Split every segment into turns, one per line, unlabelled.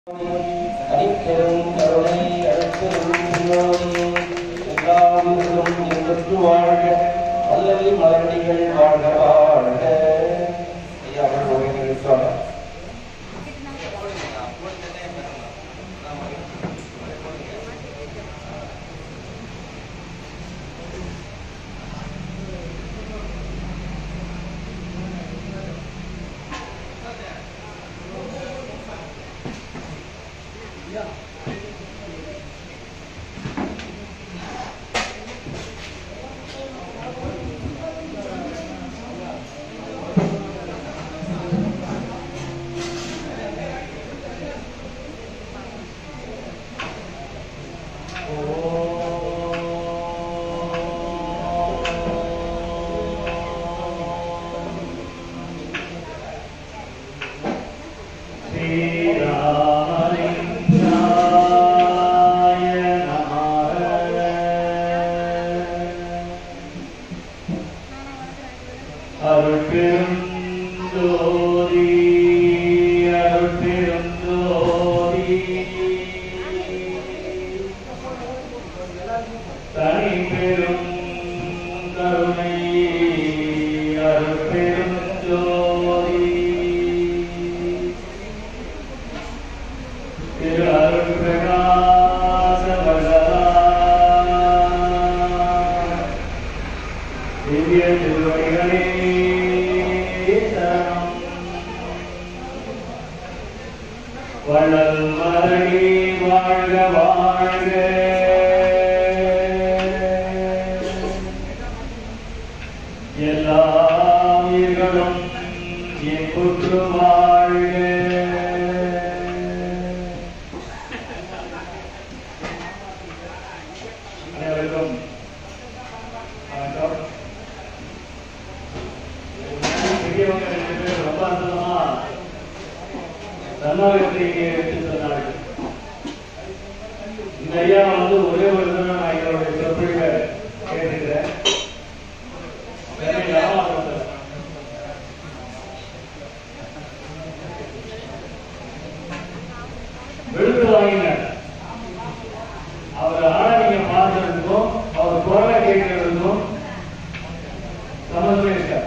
அடிப்பெரும் கருணை அழைப்பெரும் எல்லா உயிர்களும் இன்பற்று வாழ்க வல்லவை மலரடிகள் வாழ்க வாழ்க ஐயா அவர்கள் உரை நிகழ்த்துவாங்க
ஸ்ரீராமலிங்காய நமः அருட்பெருந்தோதி அருட்பெருந்தோதி தனிப்பெரும் கருணை அருட்பெருந்தோதி திரு அருள் பிரகாச திவ்ய திருவடிகளே சரணம் வள்ளல் மரணி வாழ்க வாழ்க எல்லா உயிர்களும் என்புற்று வாழ்க அனைவருக்கும் வணக்கம் பெரியவங்க ரெண்டு பேர் ரொம்ப அற்புதமா தன்னார்வத்தை இங்கே எடுத்து சொன்னார்கள் இந்த ஐயா வந்து ஒரே ஒரு தடவை நான் எங்களுடைய சொற்பொழிவை கேட்டுக்கிறேன் சென்னை ராமாபுரத்தில் விழுந்து வாங்கினார் அவர் ஆள நீங்க பார்க்கறதுக்கும் அவர் குரலை கேட்கறதுக்கும் சம்மந்தமே இருக்காது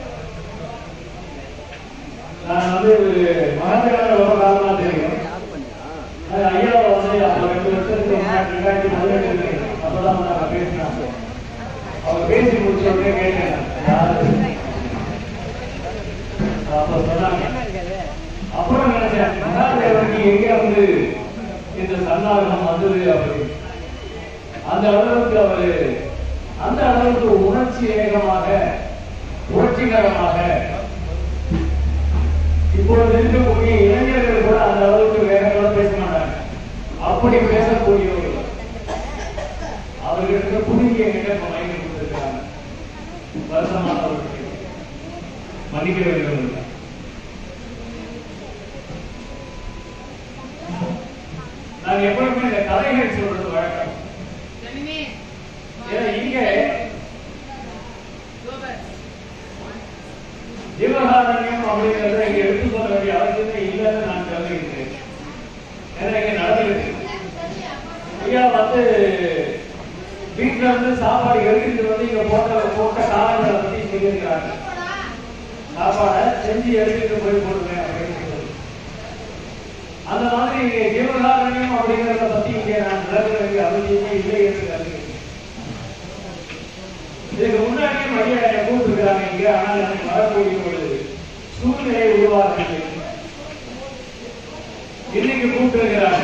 நான் வந்து மகன்களை ரொம்ப காலமா தெரியும் அது ஐயாவை வந்து அப்போ ரெண்டு வருஷத்துக்கு முன்னாடி ரெண்டாயிரத்தி பதினெட்டு அப்பதான் நாங்கள் பேசினாங்க அவர் பேசி முடிச்ச உடனே கேட்டேன் யாரு அப்ப சொன்னாங்க அப்புறம் நினைச்சேன் மகாதேவனுக்கு எங்க வந்து இந்த சன்னாகம் வந்தது அப்படி அந்த அளவுக்கு அவரு அந்த அளவுக்கு உணர்ச்சி வேகமாக புரட்சிகரமாக இப்பொழுது இருக்கக்கூடிய இளைஞர்கள் கூட அந்த அளவுக்கு வேகத்தோட பேச மாட்டாங்க அப்படி பேசக்கூடியவர்கள் அவர்களுக்கு புதுங்கிய கிட்ட மயங்கி கொடுத்திருக்கிறாங்க வருத்தமானவர்களுக்கு மன்னிக்க வேண்டும் இல்லை. நான் எப்பவுமே இந்த கதைகள் சொல்றது வழக்கம் ஏன்னா இங்க ஜீவகாரண்யம் அப்படிங்கறத இங்க எடுத்து சொல்ல வேண்டிய அவசியமே இல்லைன்னு நான் கருதுகிறேன் ஏன்னா இங்க நடந்துருக்கு ஐயா வந்து வீட்டுல இருந்து சாப்பாடு எடுத்துட்டு வந்து இங்க போட்ட போட்ட காரணங்களை பத்தி சொல்லியிருக்கிறாங்க சாப்பாடை செஞ்சு எடுத்துட்டு போய் போடுவேன் அப்படின்னு சொல்லி அந்த மாதிரி இங்க ஜீவகாரண்யம் அப்படிங்கறத பத்தி இங்க நான் விளக்க வேண்டிய அவசியமே இல்லை என்று கருதுகிறேன் இதுக்கு முன்னாடியே மரியா என்னை கூப்பிட்டுருக்காங்க இங்க ஆனால் எனக்கு வரக்கூடிய பொழுது சூழ்நிலை உருவாகவில்லை இன்னைக்கு கூப்பிட்டுருக்கிறாங்க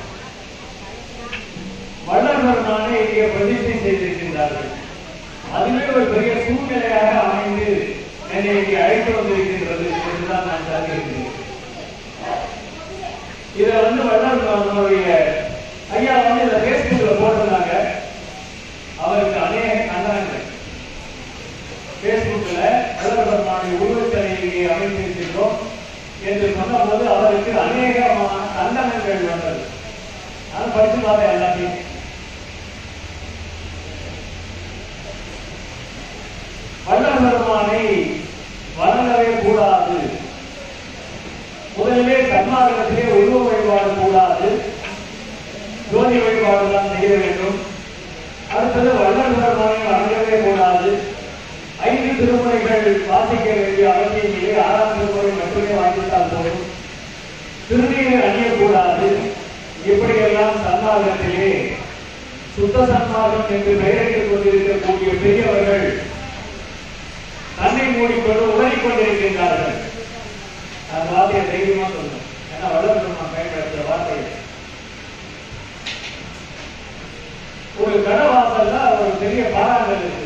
வல்லவர்மானே இங்கே பிரதிஷ்டை செய்திருக்கின்றார்கள் அதுவே ஒரு பெரிய சூழ்நிலையாக அமைந்து என்னை இங்கே அழைத்து வந்திருக்கின்றது என்றுதான் நான் கருதுகிறேன் இத வந்து வல்லவர்மானுடைய ஐயா வந்து இதை பேஸ்புக்ல போட்டிருந்தாங்க அவருக்கு அநேக கண்டனங்கள் பேஸ்புக்ல வல்லவர்மானுடைய உருவச்சிலை இங்கே அமைத்திருக்கின்றோம் என்று சொன்னபோது அவருக்கு அநேகமான கண்டனங்கள் வந்தது நான் படிச்சு பார்த்தேன் எல்லாத்தையும் வள்ளல் பெருமானை வணங்கவே கூடாது முதலிலே சன்மார்க்கத்திலே உருவ வழிபாடு கூட செய்ய வேண்டும் அடுத்தது வள்ளல் பெருமானை வணங்கவே கூடாது ஐந்து திருமுறைகள் வாசிக்க வேண்டிய அவசியம் இல்லை ஆறாம் திருமுறை மட்டுமே வாசித்தால் போதும் திருநீரை அணியக்கூடாது இப்படியெல்லாம் சன்மார்க்கத்திலே சுத்த சன்மார்க்கம் என்று பெயரிட்டுக் கொண்டிருக்கக்கூடிய பெரியவர்கள் தன்னை மூடிக்கொண்டு உதறிக் கொண்டிருக்கின்றார்கள் அந்த வார்த்தையை தைரியமா சொல்லணும் ஏன்னா வள்ளல் பெருமான் பயன்படுத்துற வார்த்தை இது. ஒரு கடவாசல்ல ஒரு பெரிய பாறாங்கல் இருக்கு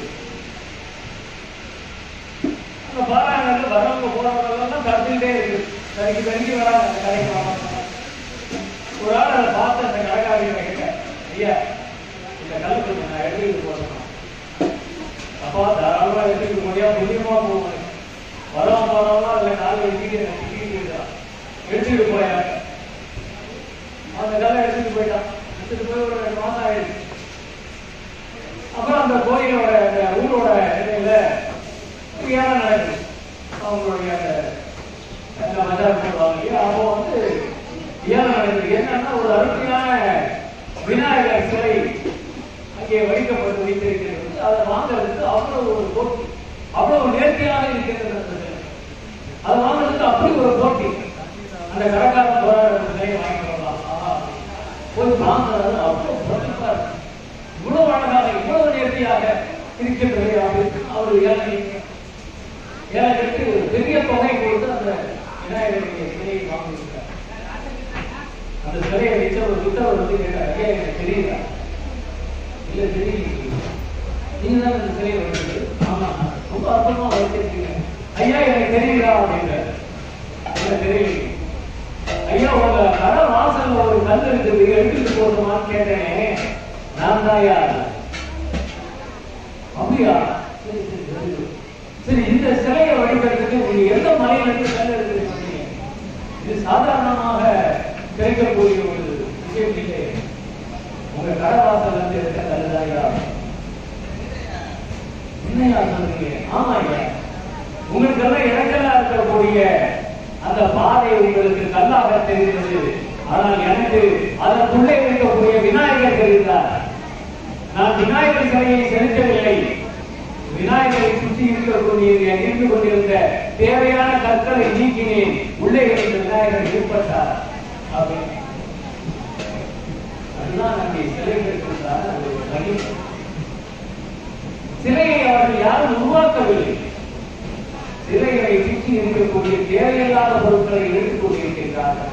அந்த பாறாங்கல்ல வரவங்க போறவங்க எல்லாம் கருத்துக்கிட்டே இருக்கு சரிக்கு சரிக்கு வராங்க அந்த கடைக்கு வாங்க ஒரு ஆள் அதை பார்த்து அந்த கடைக்காரங்க கேட்டேன் ஐயா இந்த கல் கொஞ்சம் நான் எடுத்துக்கிட்டு போறேன் அப்பா தாராளமா எடுத்துக்கிட்டு போறியா புண்ணியமா போவேன் வரவன் போறவங்க அதுல கால் வச்சுக்கிட்டு எனக்கு டிக்கெட் இருக்குதா எடுத்துக்கிட்டு போயா அந்த கல்லை எடுத்துட்டு போயிட்டான் எடுத்துட்டு போய் ஒரு ரெண்டு மாசம் ஆயிடுச்சு அப்புறம் அந்த கோயிலோட அந்த ஊரோட இடையில ஏன் நடக்குது அவங்களுடைய அந்த அந்த மஜார் போடுவாங்க இல்லையா அப்போ வந்து ஏன் நடக்குது என்னன்னா ஒரு அருமையான விநாயகர் சிலை அங்கே வைக்கப்பட்டு வைத்திருக்கிறது அதை வாங்குறதுக்கு அவ்வளவு ஒரு போட்டி அவ்வளவு நேர்த்தியாக இருக்கிறது அந்த சிலை அதை வாங்குறதுக்கு அப்படி ஒரு போட்டி அந்த கடைக்காரன் போராட சிலையை வாங்கிட்டு வரலாம் ஆஹா. போய் வாங்குறது அவ்வளவு பிரமிப்பா இருக்கு இவ்வளவு அழகாக இவ்வளவு நேர்த்தியாக இருக்கின்றது அப்படின்னு அவர் ஏழை ஏழைக்கு ஒரு பெரிய தொகை கொடுத்து அந்த விநாயகருடைய சிலையை வாங்கியிருக்கார் அந்த சிலையை வச்ச ஒரு புத்தவர் வந்து கேட்டார் ஐயா எனக்கு தெரியுதா இல்ல தெரியல நீங்க தான் அந்த சிலையை வச்சது ஆமா ரொம்ப அற்புதமா வச்சிருக்கீங்க ஐயா எனக்கு தெரியுதா அப்படின்றார் இல்ல தெரியல ஐயா உங்க கடை வாசல்ல ஒரு கல் இருக்குது எடுத்துட்டு போகணுமான்னு கேட்டேனே நான் தான் யார் அப்படியா சரி, சரி, very good. சரி இந்த சிலையை வழிபடுறதுக்கு நீங்க எந்த மலையில இருந்து கல் எடுத்து சொன்னீங்க இது சாதாரணமாக கிடைக்கக்கூடிய ஒரு விஷயம் இல்லை உங்க கடை வாசல்ல இருந்து எடுத்த கல் தான் யார் என்னையா சொல்றீங்க ஆமா ஐயா உங்களுக்கெல்லாம் இடங்களா இருக்கக்கூடிய அந்த பாதை உங்களுக்கு கல்லாக தெரிகிறது ஆனால் எனக்கு அதற்குள்ளே இருக்கக்கூடிய விநாயகர் தெரிந்தார் நான் விநாயகர் சிலையை செலுத்தவில்லை விநாயகரை சுற்றி இருக்கக்கூடிய இருந்து கொண்டிருந்த தேவையான கற்களை நீக்கினேன் உள்ளே இருந்த விநாயகர் ஏற்பட்டார் அப்படின்னு அதுதான் அங்கே சிலைகளுக்கு உண்டான ஒரு மகிமை சிலையை அவர்கள் யாரும் உருவாக்கவில்லை சிலைகளை சுற்றி இருக்கக்கூடிய தேவையில்லாத பொருட்களை எடுத்துக் கொண்டிருக்கின்றார்கள்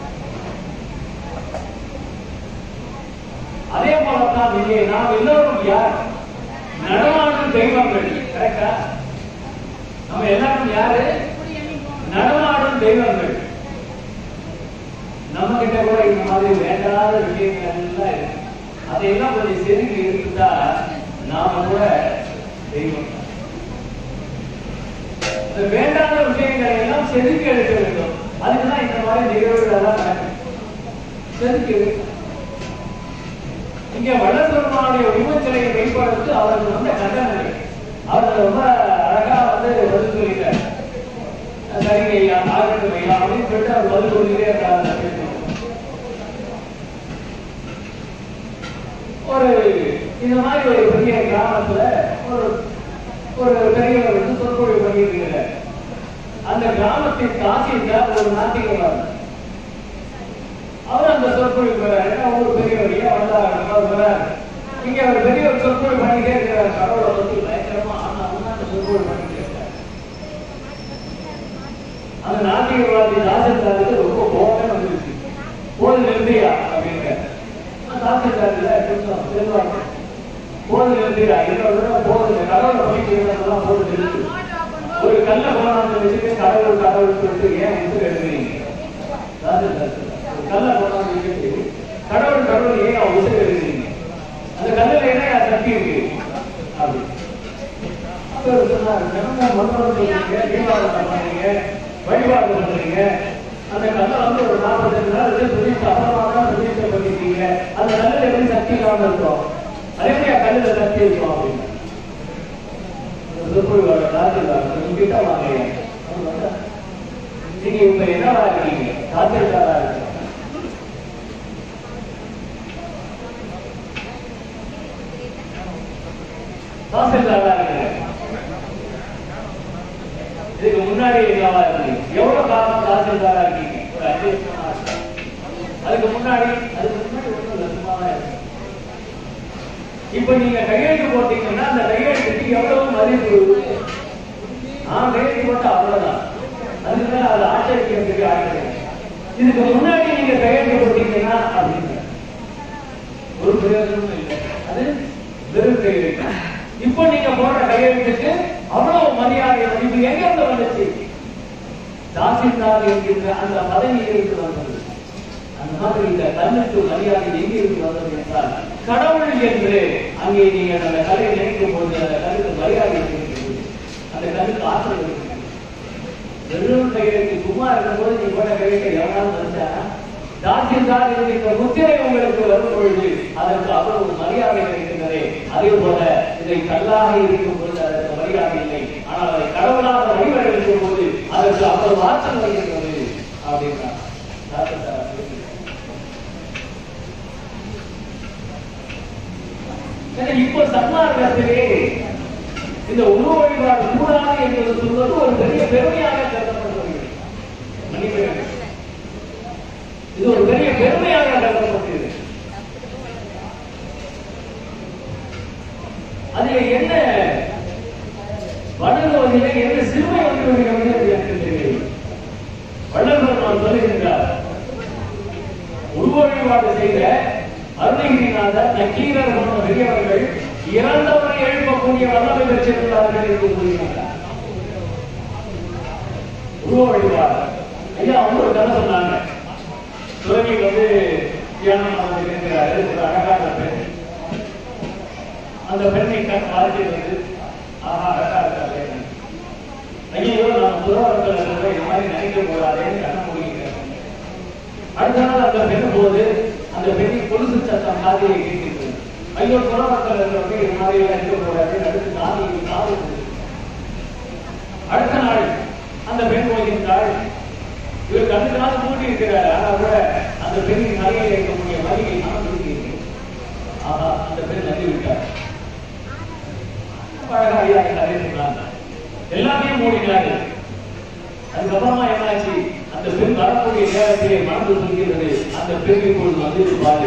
அதே போலத்தான் இங்கே நாம் எல்லோரும் யார் நடமாடும் தெய்வங்கள் கரெக்டா நம்ம எல்லாரும் யாரு நடமாடும் தெய்வங்கள் நம்ம கிட்ட கூட இந்த மாதிரி வேண்டாத விஷயங்கள் எல்லாம் இருக்கு அதையெல்லாம் கொஞ்சம் செதுக்கி இருந்தா நாம கூட தெய்வம் தான். இந்த வேண்டாத விஷயங்களை எல்லாம் செதுக்கி எடுக்க வேண்டும் அதுக்குதான் இந்த மாதிரி நிகழ்வுகள் எல்லாம் நடக்கும் செதுக்கி எடுக்க இங்க வளர்பெருமானுடைய உருவச்சிலையை வைப்பதற்கு அவர்கள் வந்த கண்டனம் அவர்கள் ரொம்ப அழகா வந்து பதில் சொல்லிட்டார் சரிங்க ஐயா ஆகட்டும் ஐயா அப்படின்னு சொல்லிட்டு அவர் பதில் சொல்லிட்டே இருக்காங்க ஒரு இந்த மாதிரி ஒரு பெரிய கிராமத்துல ஒரு ஒரு பெரியவர் வந்து சொற்பொழிவு பண்ணியிருக்கிறார் அந்த கிராமத்தின் தாசில்தார் ஒரு நாட்டிகவார் அவர் அந்த சொற்பொழிவு பெறாரு ஒரு பெரியவரையா வந்தார் அவர் வராரு இங்க ஒரு பெரிய ஒரு சொற்பொழிவு பண்ணிட்டே இருக்கிறார் கடவுளை பத்தி பயங்கரமா ஆனா அந்த சொற்பொழிவு பண்ணிட்டே இருக்காரு அந்த நாட்டிகவாதி தாசில்தாருக்கு ரொம்ப கோபமே வந்துருச்சு போது நிறுத்தியா அப்படின்ட்டு தாசில்தார்ல கொஞ்சம் செல்வாங்க போது நிறுத்தியா இன்னொரு தடவை போது கடவுளை பண்ணிட்டு போது நிறுத்து ஒரு கல்ல கொண்டாந்து வச்சுட்டு கடவுள் கடவுள் சொல்லிட்டு ஏன் முத்து எடுக்கிறீங்க தாசில்தார் ஒரு கல்ல கொண்டாந்து வச்சுட்டு கடவுள் கடவுள் ஏன் அவன் முத்து எடுக்கிறீங்க அந்த கல்லுல என்ன சக்தி இருக்கு அப்படி அப்ப அவர் சொன்னார் தினமும் மந்திரம் சொல்றீங்க தீபாவளி பண்றீங்க வழிபாடு பண்றீங்க அந்த கல்லை வந்து ஒரு நாற்பத்தஞ்சு நாள் வச்சு சுதீஷ் அப்புறமா தான் சுதீஷை பண்ணிருக்கீங்க அந்த கல்லுல எப்படி சக்தி இல்லாம இருக்கும் அதே மாதிரி கல்லுல சக்தி இருக்கும் அப்படின்னு சொற்பொழிவாளர் தாசில்தார் உங்ககிட்ட வாங்க அவர் வந்தார். நீங்க இப்ப என்னவா இருக்கீங்க தாசில்தாரா இருக்கீங்க தாசில்தாரா இருக்கிறேன் இதுக்கு முன்னாடி என்னவா இருக்கீங்க எவ்வளவு காலம் தாசில்தாரா இருக்கீங்க ஒரு அஞ்சு வருஷமா இருக்கு. அதுக்கு முன்னாடி அதுக்கு முன்னாடி ஒண்ணும் இல்ல சும்மா தான் இருக்கு. இப்ப நீங்க கையெழுத்து போட்டீங்கன்னா அந்த கையெழுத்துக்கு எவ்வளவு மதிப்பு நான் கையெழுத்து போட்ட அவ்வளவுதான் அதுக்கு அதை ஆச்சரிக்கிறதுக்கு ஆச்சரியம் இதுக்கு முன்னாடி நீங்க கையெழுத்து போட்டீங்கன்னா அப்படின்னு ஒரு பிரயோஜனமும் இல்லை அது வெறும் கையெழுத்து இப்போ நீங்க போடுற கையெழுத்துக்கு அவ்வளவு மரியாதை மதிப்பு எங்க இருந்து வந்துச்சு தாசில்தார் என்கின்ற அந்த பதவியிலிருந்து வந்தது அந்த மாதிரி இந்த கண்ணுக்கு மரியாதை எங்கே இருந்து வந்தது என்றால் கடவுள் என்று அங்கே நீங்க அந்த கலை நினைக்கும் போது அந்த கல்லுக்கு மரியாதை நினைக்கும் போது அந்த கல்லுக்கு ஆற்றல் இருக்கு வெறும் கையெழுத்து சும்மா இருக்கும்போது நீ போட்ட கையெழுத்தை எவனாலும் நினைச்சானா தாசில்தார் என்கின்ற முத்திரை உங்களுக்கு வரும் பொழுது அதற்கு அவ்வளவு மரியாதை இருக்கின்றதே அதே போல இதை கல்லாக இருக்கும் பொழுது அதற்கு மரியாதை இல்லை ஆனால் அதை கடவுளாக வழிபட இருக்கும் போது அதற்கு அவ்வளவு ஆற்றல் வருகின்றது அப்படின்னா தாசில்தார் சொல்லுகிறார். ஏன்னா இப்போ சன்மார்க்கத்திலே இந்த உருவ வழிபாடு கூடாது என்று சொல்வது ஒரு பெரிய பெருமையாக கருதப்படுகிறது மன்னிக்க வேண்டும். இது ஒரு பெரிய பெருமையாக கருதப்படுகிறது அதுல என்ன வணங்குவதிலே என்ன சிறுமை வந்து விடுகிறது என்று எனக்கு தெரியவில்லை வள்ளல் நான் சொல்லுகின்றார் உருவ வழிபாடு செய்த அருணகிரிநாதர் நக்கீரர் போன்ற பெரியவர்கள் இறந்தவரை எழுப்பக்கூடிய வல்லமை பெற்றிருந்தார்கள் என்று கூறுகிறார் உருவ வழிபாடு ஐயா அவங்க ஒரு கதை சொன்னாங்க துறவி வந்து தியானம் பண்ண இருக்கிறாரு ஒரு அழகான பெண் அந்த பெண்ணை கண் பார்த்து வந்து ஆஹா அழகா இருக்காரு ஐயோ நான் புறவரத்தில் இருக்கிற இந்த மாதிரி நினைக்க போறாதேன்னு கண்ண முடிக்கிறேன் அடுத்த நாள் அந்த பெண் போது அந்த பெண்ணின் கொலுசு சத்தம் காதியை கேட்கிறது ஐயோ புறவரத்தில் இருக்கிறவங்க இது மாதிரி எல்லாம் இருக்க போறாது அடுத்து காதி காது அடுத்த நாள் அந்த பெண் போகின்றாள் இவர் கண்ணுக்காக மூடி இருக்கிறார் ஆனா கூட அந்த பெண்ணின் மலையில் இருக்கக்கூடிய மலையை நான் இருக்கிறேன் ஆஹா அந்த பெண் வந்து விட்டார் அழகா ஐயா கதை சொன்னாங்க எல்லாத்தையும் மூடினாரு அதுக்கப்புறமா என்னாச்சு அந்த பெண் வரக்கூடிய நேரத்திலே மனது சொல்கிறது அந்த பெண் இப்பொழுது வந்து பாரு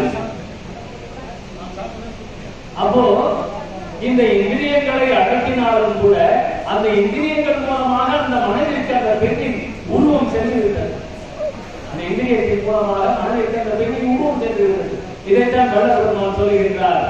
அப்போ இந்த இந்திரியங்களை அடக்கினாலும் கூட அந்த இந்திரியங்கள் மூலமாக அந்த மனதிற்கு அந்த பெண்ணின் உருவம் சென்று விட்டது அந்த இந்திரியத்தின் மூலமாக மனதிற்கு அந்த பெண்ணின் உருவம் சென்று விட்டது இதைத்தான் வல்லபெருமான் சொல்லுகின்றார்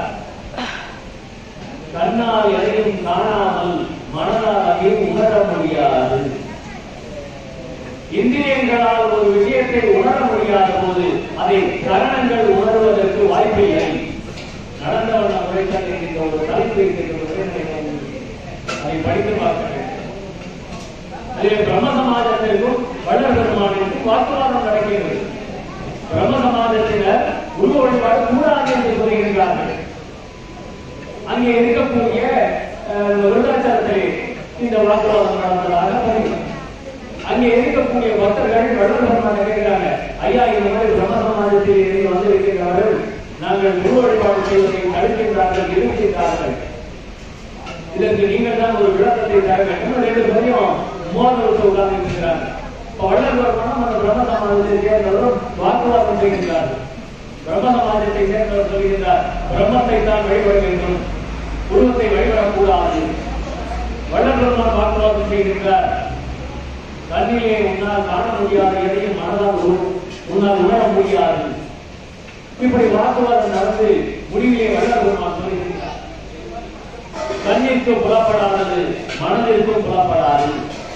கண்ணால் எதையும் காணாமல் மனதால் அதையும் உணர முடியாது இந்திரியங்களால் ஒரு விஷயத்தை உணர முடியாத போது அதை கரணங்கள் உணர்வதற்கு வாய்ப்பில்லை நடந்தவன் உரைத்தல் என்கின்ற ஒரு தலைப்பு இருக்கின்ற ஒரு உரைநடை அதை படித்து பார்க்க வேண்டும் அதிலே பிரம்ம சமாஜத்திற்கும் வள்ளல் பெருமானிற்கும் வாக்குவாதம் நடக்கிறது பிரம்ம சமாஜத்தினர் உருவ வழிபாடு கூடாது என்று சொல்லுகின்றார்கள் அங்கே இருக்கக்கூடிய அஹ், விருதாச்சாரத்திலே இந்த வாக்குவாதம் நடந்ததாக பதிவு அங்கே இருக்கக்கூடிய பக்தர்கள் வள்ளல் பெருமானை கேட்கிறாங்க ஐயா இந்த மாதிரி பிரம்ம சமாஜத்தில் இருந்து வந்திருக்கிறார்கள் நாங்கள் குரு வழிபாடு செய்வதை தடுக்கின்றார்கள் எதிர்க்கின்றார்கள் இதற்கு நீங்கள் தான் ஒரு விளக்கத்தை தர வேண்டும் ரெண்டு பேரையும் மோதல் உட்கார்ந்து இருக்கிறாங்க இப்ப வள்ளல் பெருமானும் அந்த பிரம்ம சமாஜத்தை சேர்ந்தவரும் வாக்குவாதம் செய்கின்றார்கள் பிரம்ம சமாஜத்தை சேர்ந்தவர் சொல்கின்றார் பிரம்மத்தை தான் வழிபட வேண்டும் உருவத்தை வழிபடக்கூடாது வள்ளல் பெருமான் வாக்குவாதம் செய்கின்றார் கண்ணிலே உன்னால் காண முடியாத எதையும் மனதால் உரு- உன்னால் உணர முடியாது இப்படி வாக்குவாதம் நடந்து முடிவிலே வள்ளல் பெருமான் சொல்லுகின்றார் கண்ணிற்கு புலப்படாதது மனதிற்கும் புலப்படாது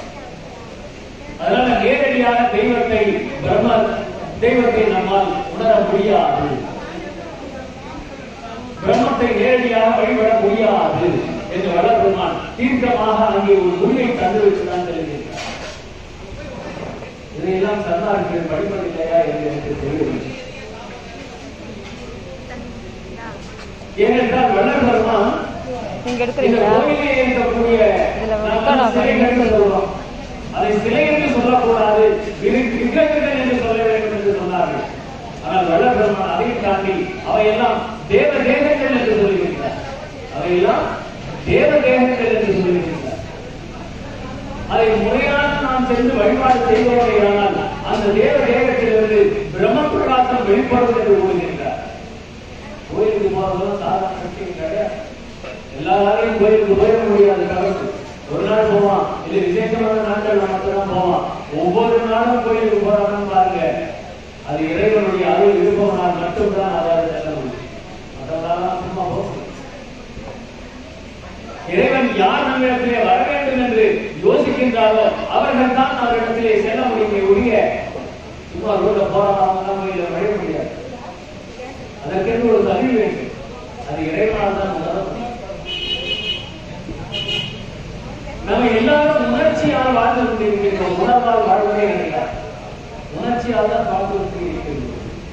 அதனால நேரடியாக தெய்வத்தை பிரம்ம தெய்வத்தை நம்மால் உணர முடியாது பிரம்மத்தை நேரடியாக வழிபட முடியாது என்று வள்ளல் பெருமான் தீர்க்கமாக அங்கே ஒரு முடிவை தந்து வைத்துதான் தெரிவித்தார் இதையெல்லாம் சர்தார்கள் படிப்பதில்லையா என்று எனக்கு தெரியவில்லை ஏனென்றால் வள்ளல் பெருமான்
நீங்க
இந்த
எடுக்கிறீங்களா
கோயிலே இருக்கக்கூடிய
இதுல
நாம்
record ஆகும்.
சிலைகள் என்று சொல்றோம். அதை சிலை என்று சொல்லக்கூடாது விரு- விக்கிரகங்கள் என்று சொல்ல வேண்டும் என்று சொன்னார்கள் ஆனால் வள்ளல் பெருமான் அதையும் தாண்டி அவையெல்லாம் தேவ தேவங்கள் என்று சொல்லுகின்றார் அவையெல்லாம் தேவ தேகங்கள் என்று சொல்லியிருக்கிறார் அதை முறையாக நாம் சென்று வழிபாடு செய்வோமையானால் அந்த தேவ தேகத்திலிருந்து பிரம்ம பிரகாசம் வெளிப்படுவது என்று கூறுகின்றார் கோயிலுக்கு போறதும் சாதாரண விஷயம் கிடையாது எல்லாரையும் கோயிலுக்கு போயிட முடியாது கடவுள் ஒரு நாள் போவான் இல்ல விசேஷமான நாட்கள் மட்டும்தான் போவான் ஒவ்வொரு நாளும் கோயிலுக்கு போறாங்கன்னு பாருங்க அது இறைவனுடைய அருள் இருப்பவனால் மட்டும்தான் அதாவது செல்ல முடியும் மற்றவர்களால் சும்மா போக முடியும். இறைவன் யார் நம்மிடத்திலே வர வேண்டும் என்று யோசிக்கின்றாரோ அவர்கள் தான் அவரிடத்திலே செல்ல முடியுமே ஒழிய சும்மா ரோட்ல போறாங்க கோயில வழி முடியாது அதற்கென்று ஒரு தகுதி வேண்டும் அது இறைவனால் தான் உணர முடியும் நம்ம எல்லாரும் உணர்ச்சியால் வாழ்ந்து கொண்டிருக்கிறோம் உணர்வால் வாழ்வதே கிடையாது உணர்ச்சியால் தான் வாழ்ந்து கொண்டிருக்கிறோம்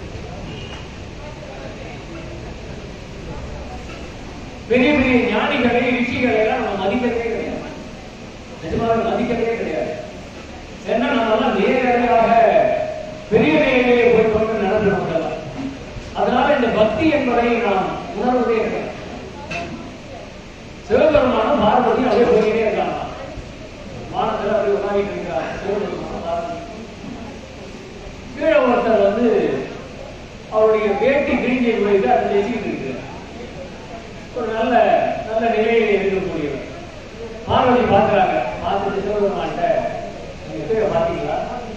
பெரிய பெரிய ஞானிகளை ரிஷிகளை எல்லாம் நம்ம மதிக்கிறதே கிடையாது நிஜமாக மதிக்கிறதே கிடையாது ஏன்னா நம்ம எல்லாம் நேரடியாக பெரிய நிலையிலே போய் கொண்டு நடந்து கொள்ளலாம் அதனால இந்த பக்தி என்பதை நாம் உணர்வதே கிடையாது சிவபெருமானும் பார்வதி அப்படியே போயிட்டே இருக்காங்க வானத்துல அப்படியே உணாகிட்டு இருக்கிறார் சிவபெருமானும் பார்வதி கீழே ஒருத்தர் வந்து அவருடைய வேட்டி கிழிஞ்சை வைத்து அதை வச்சுக்கிட்டு இருக்கிறார் ஒரு நல்ல நல்ல நிலையில இருக்கக்கூடியவர் பார்வதி பார்க்கிறாங்க பார்த்துட்டு சிவபெருமான்ட்ட நீங்க கீழே பார்த்தீங்களா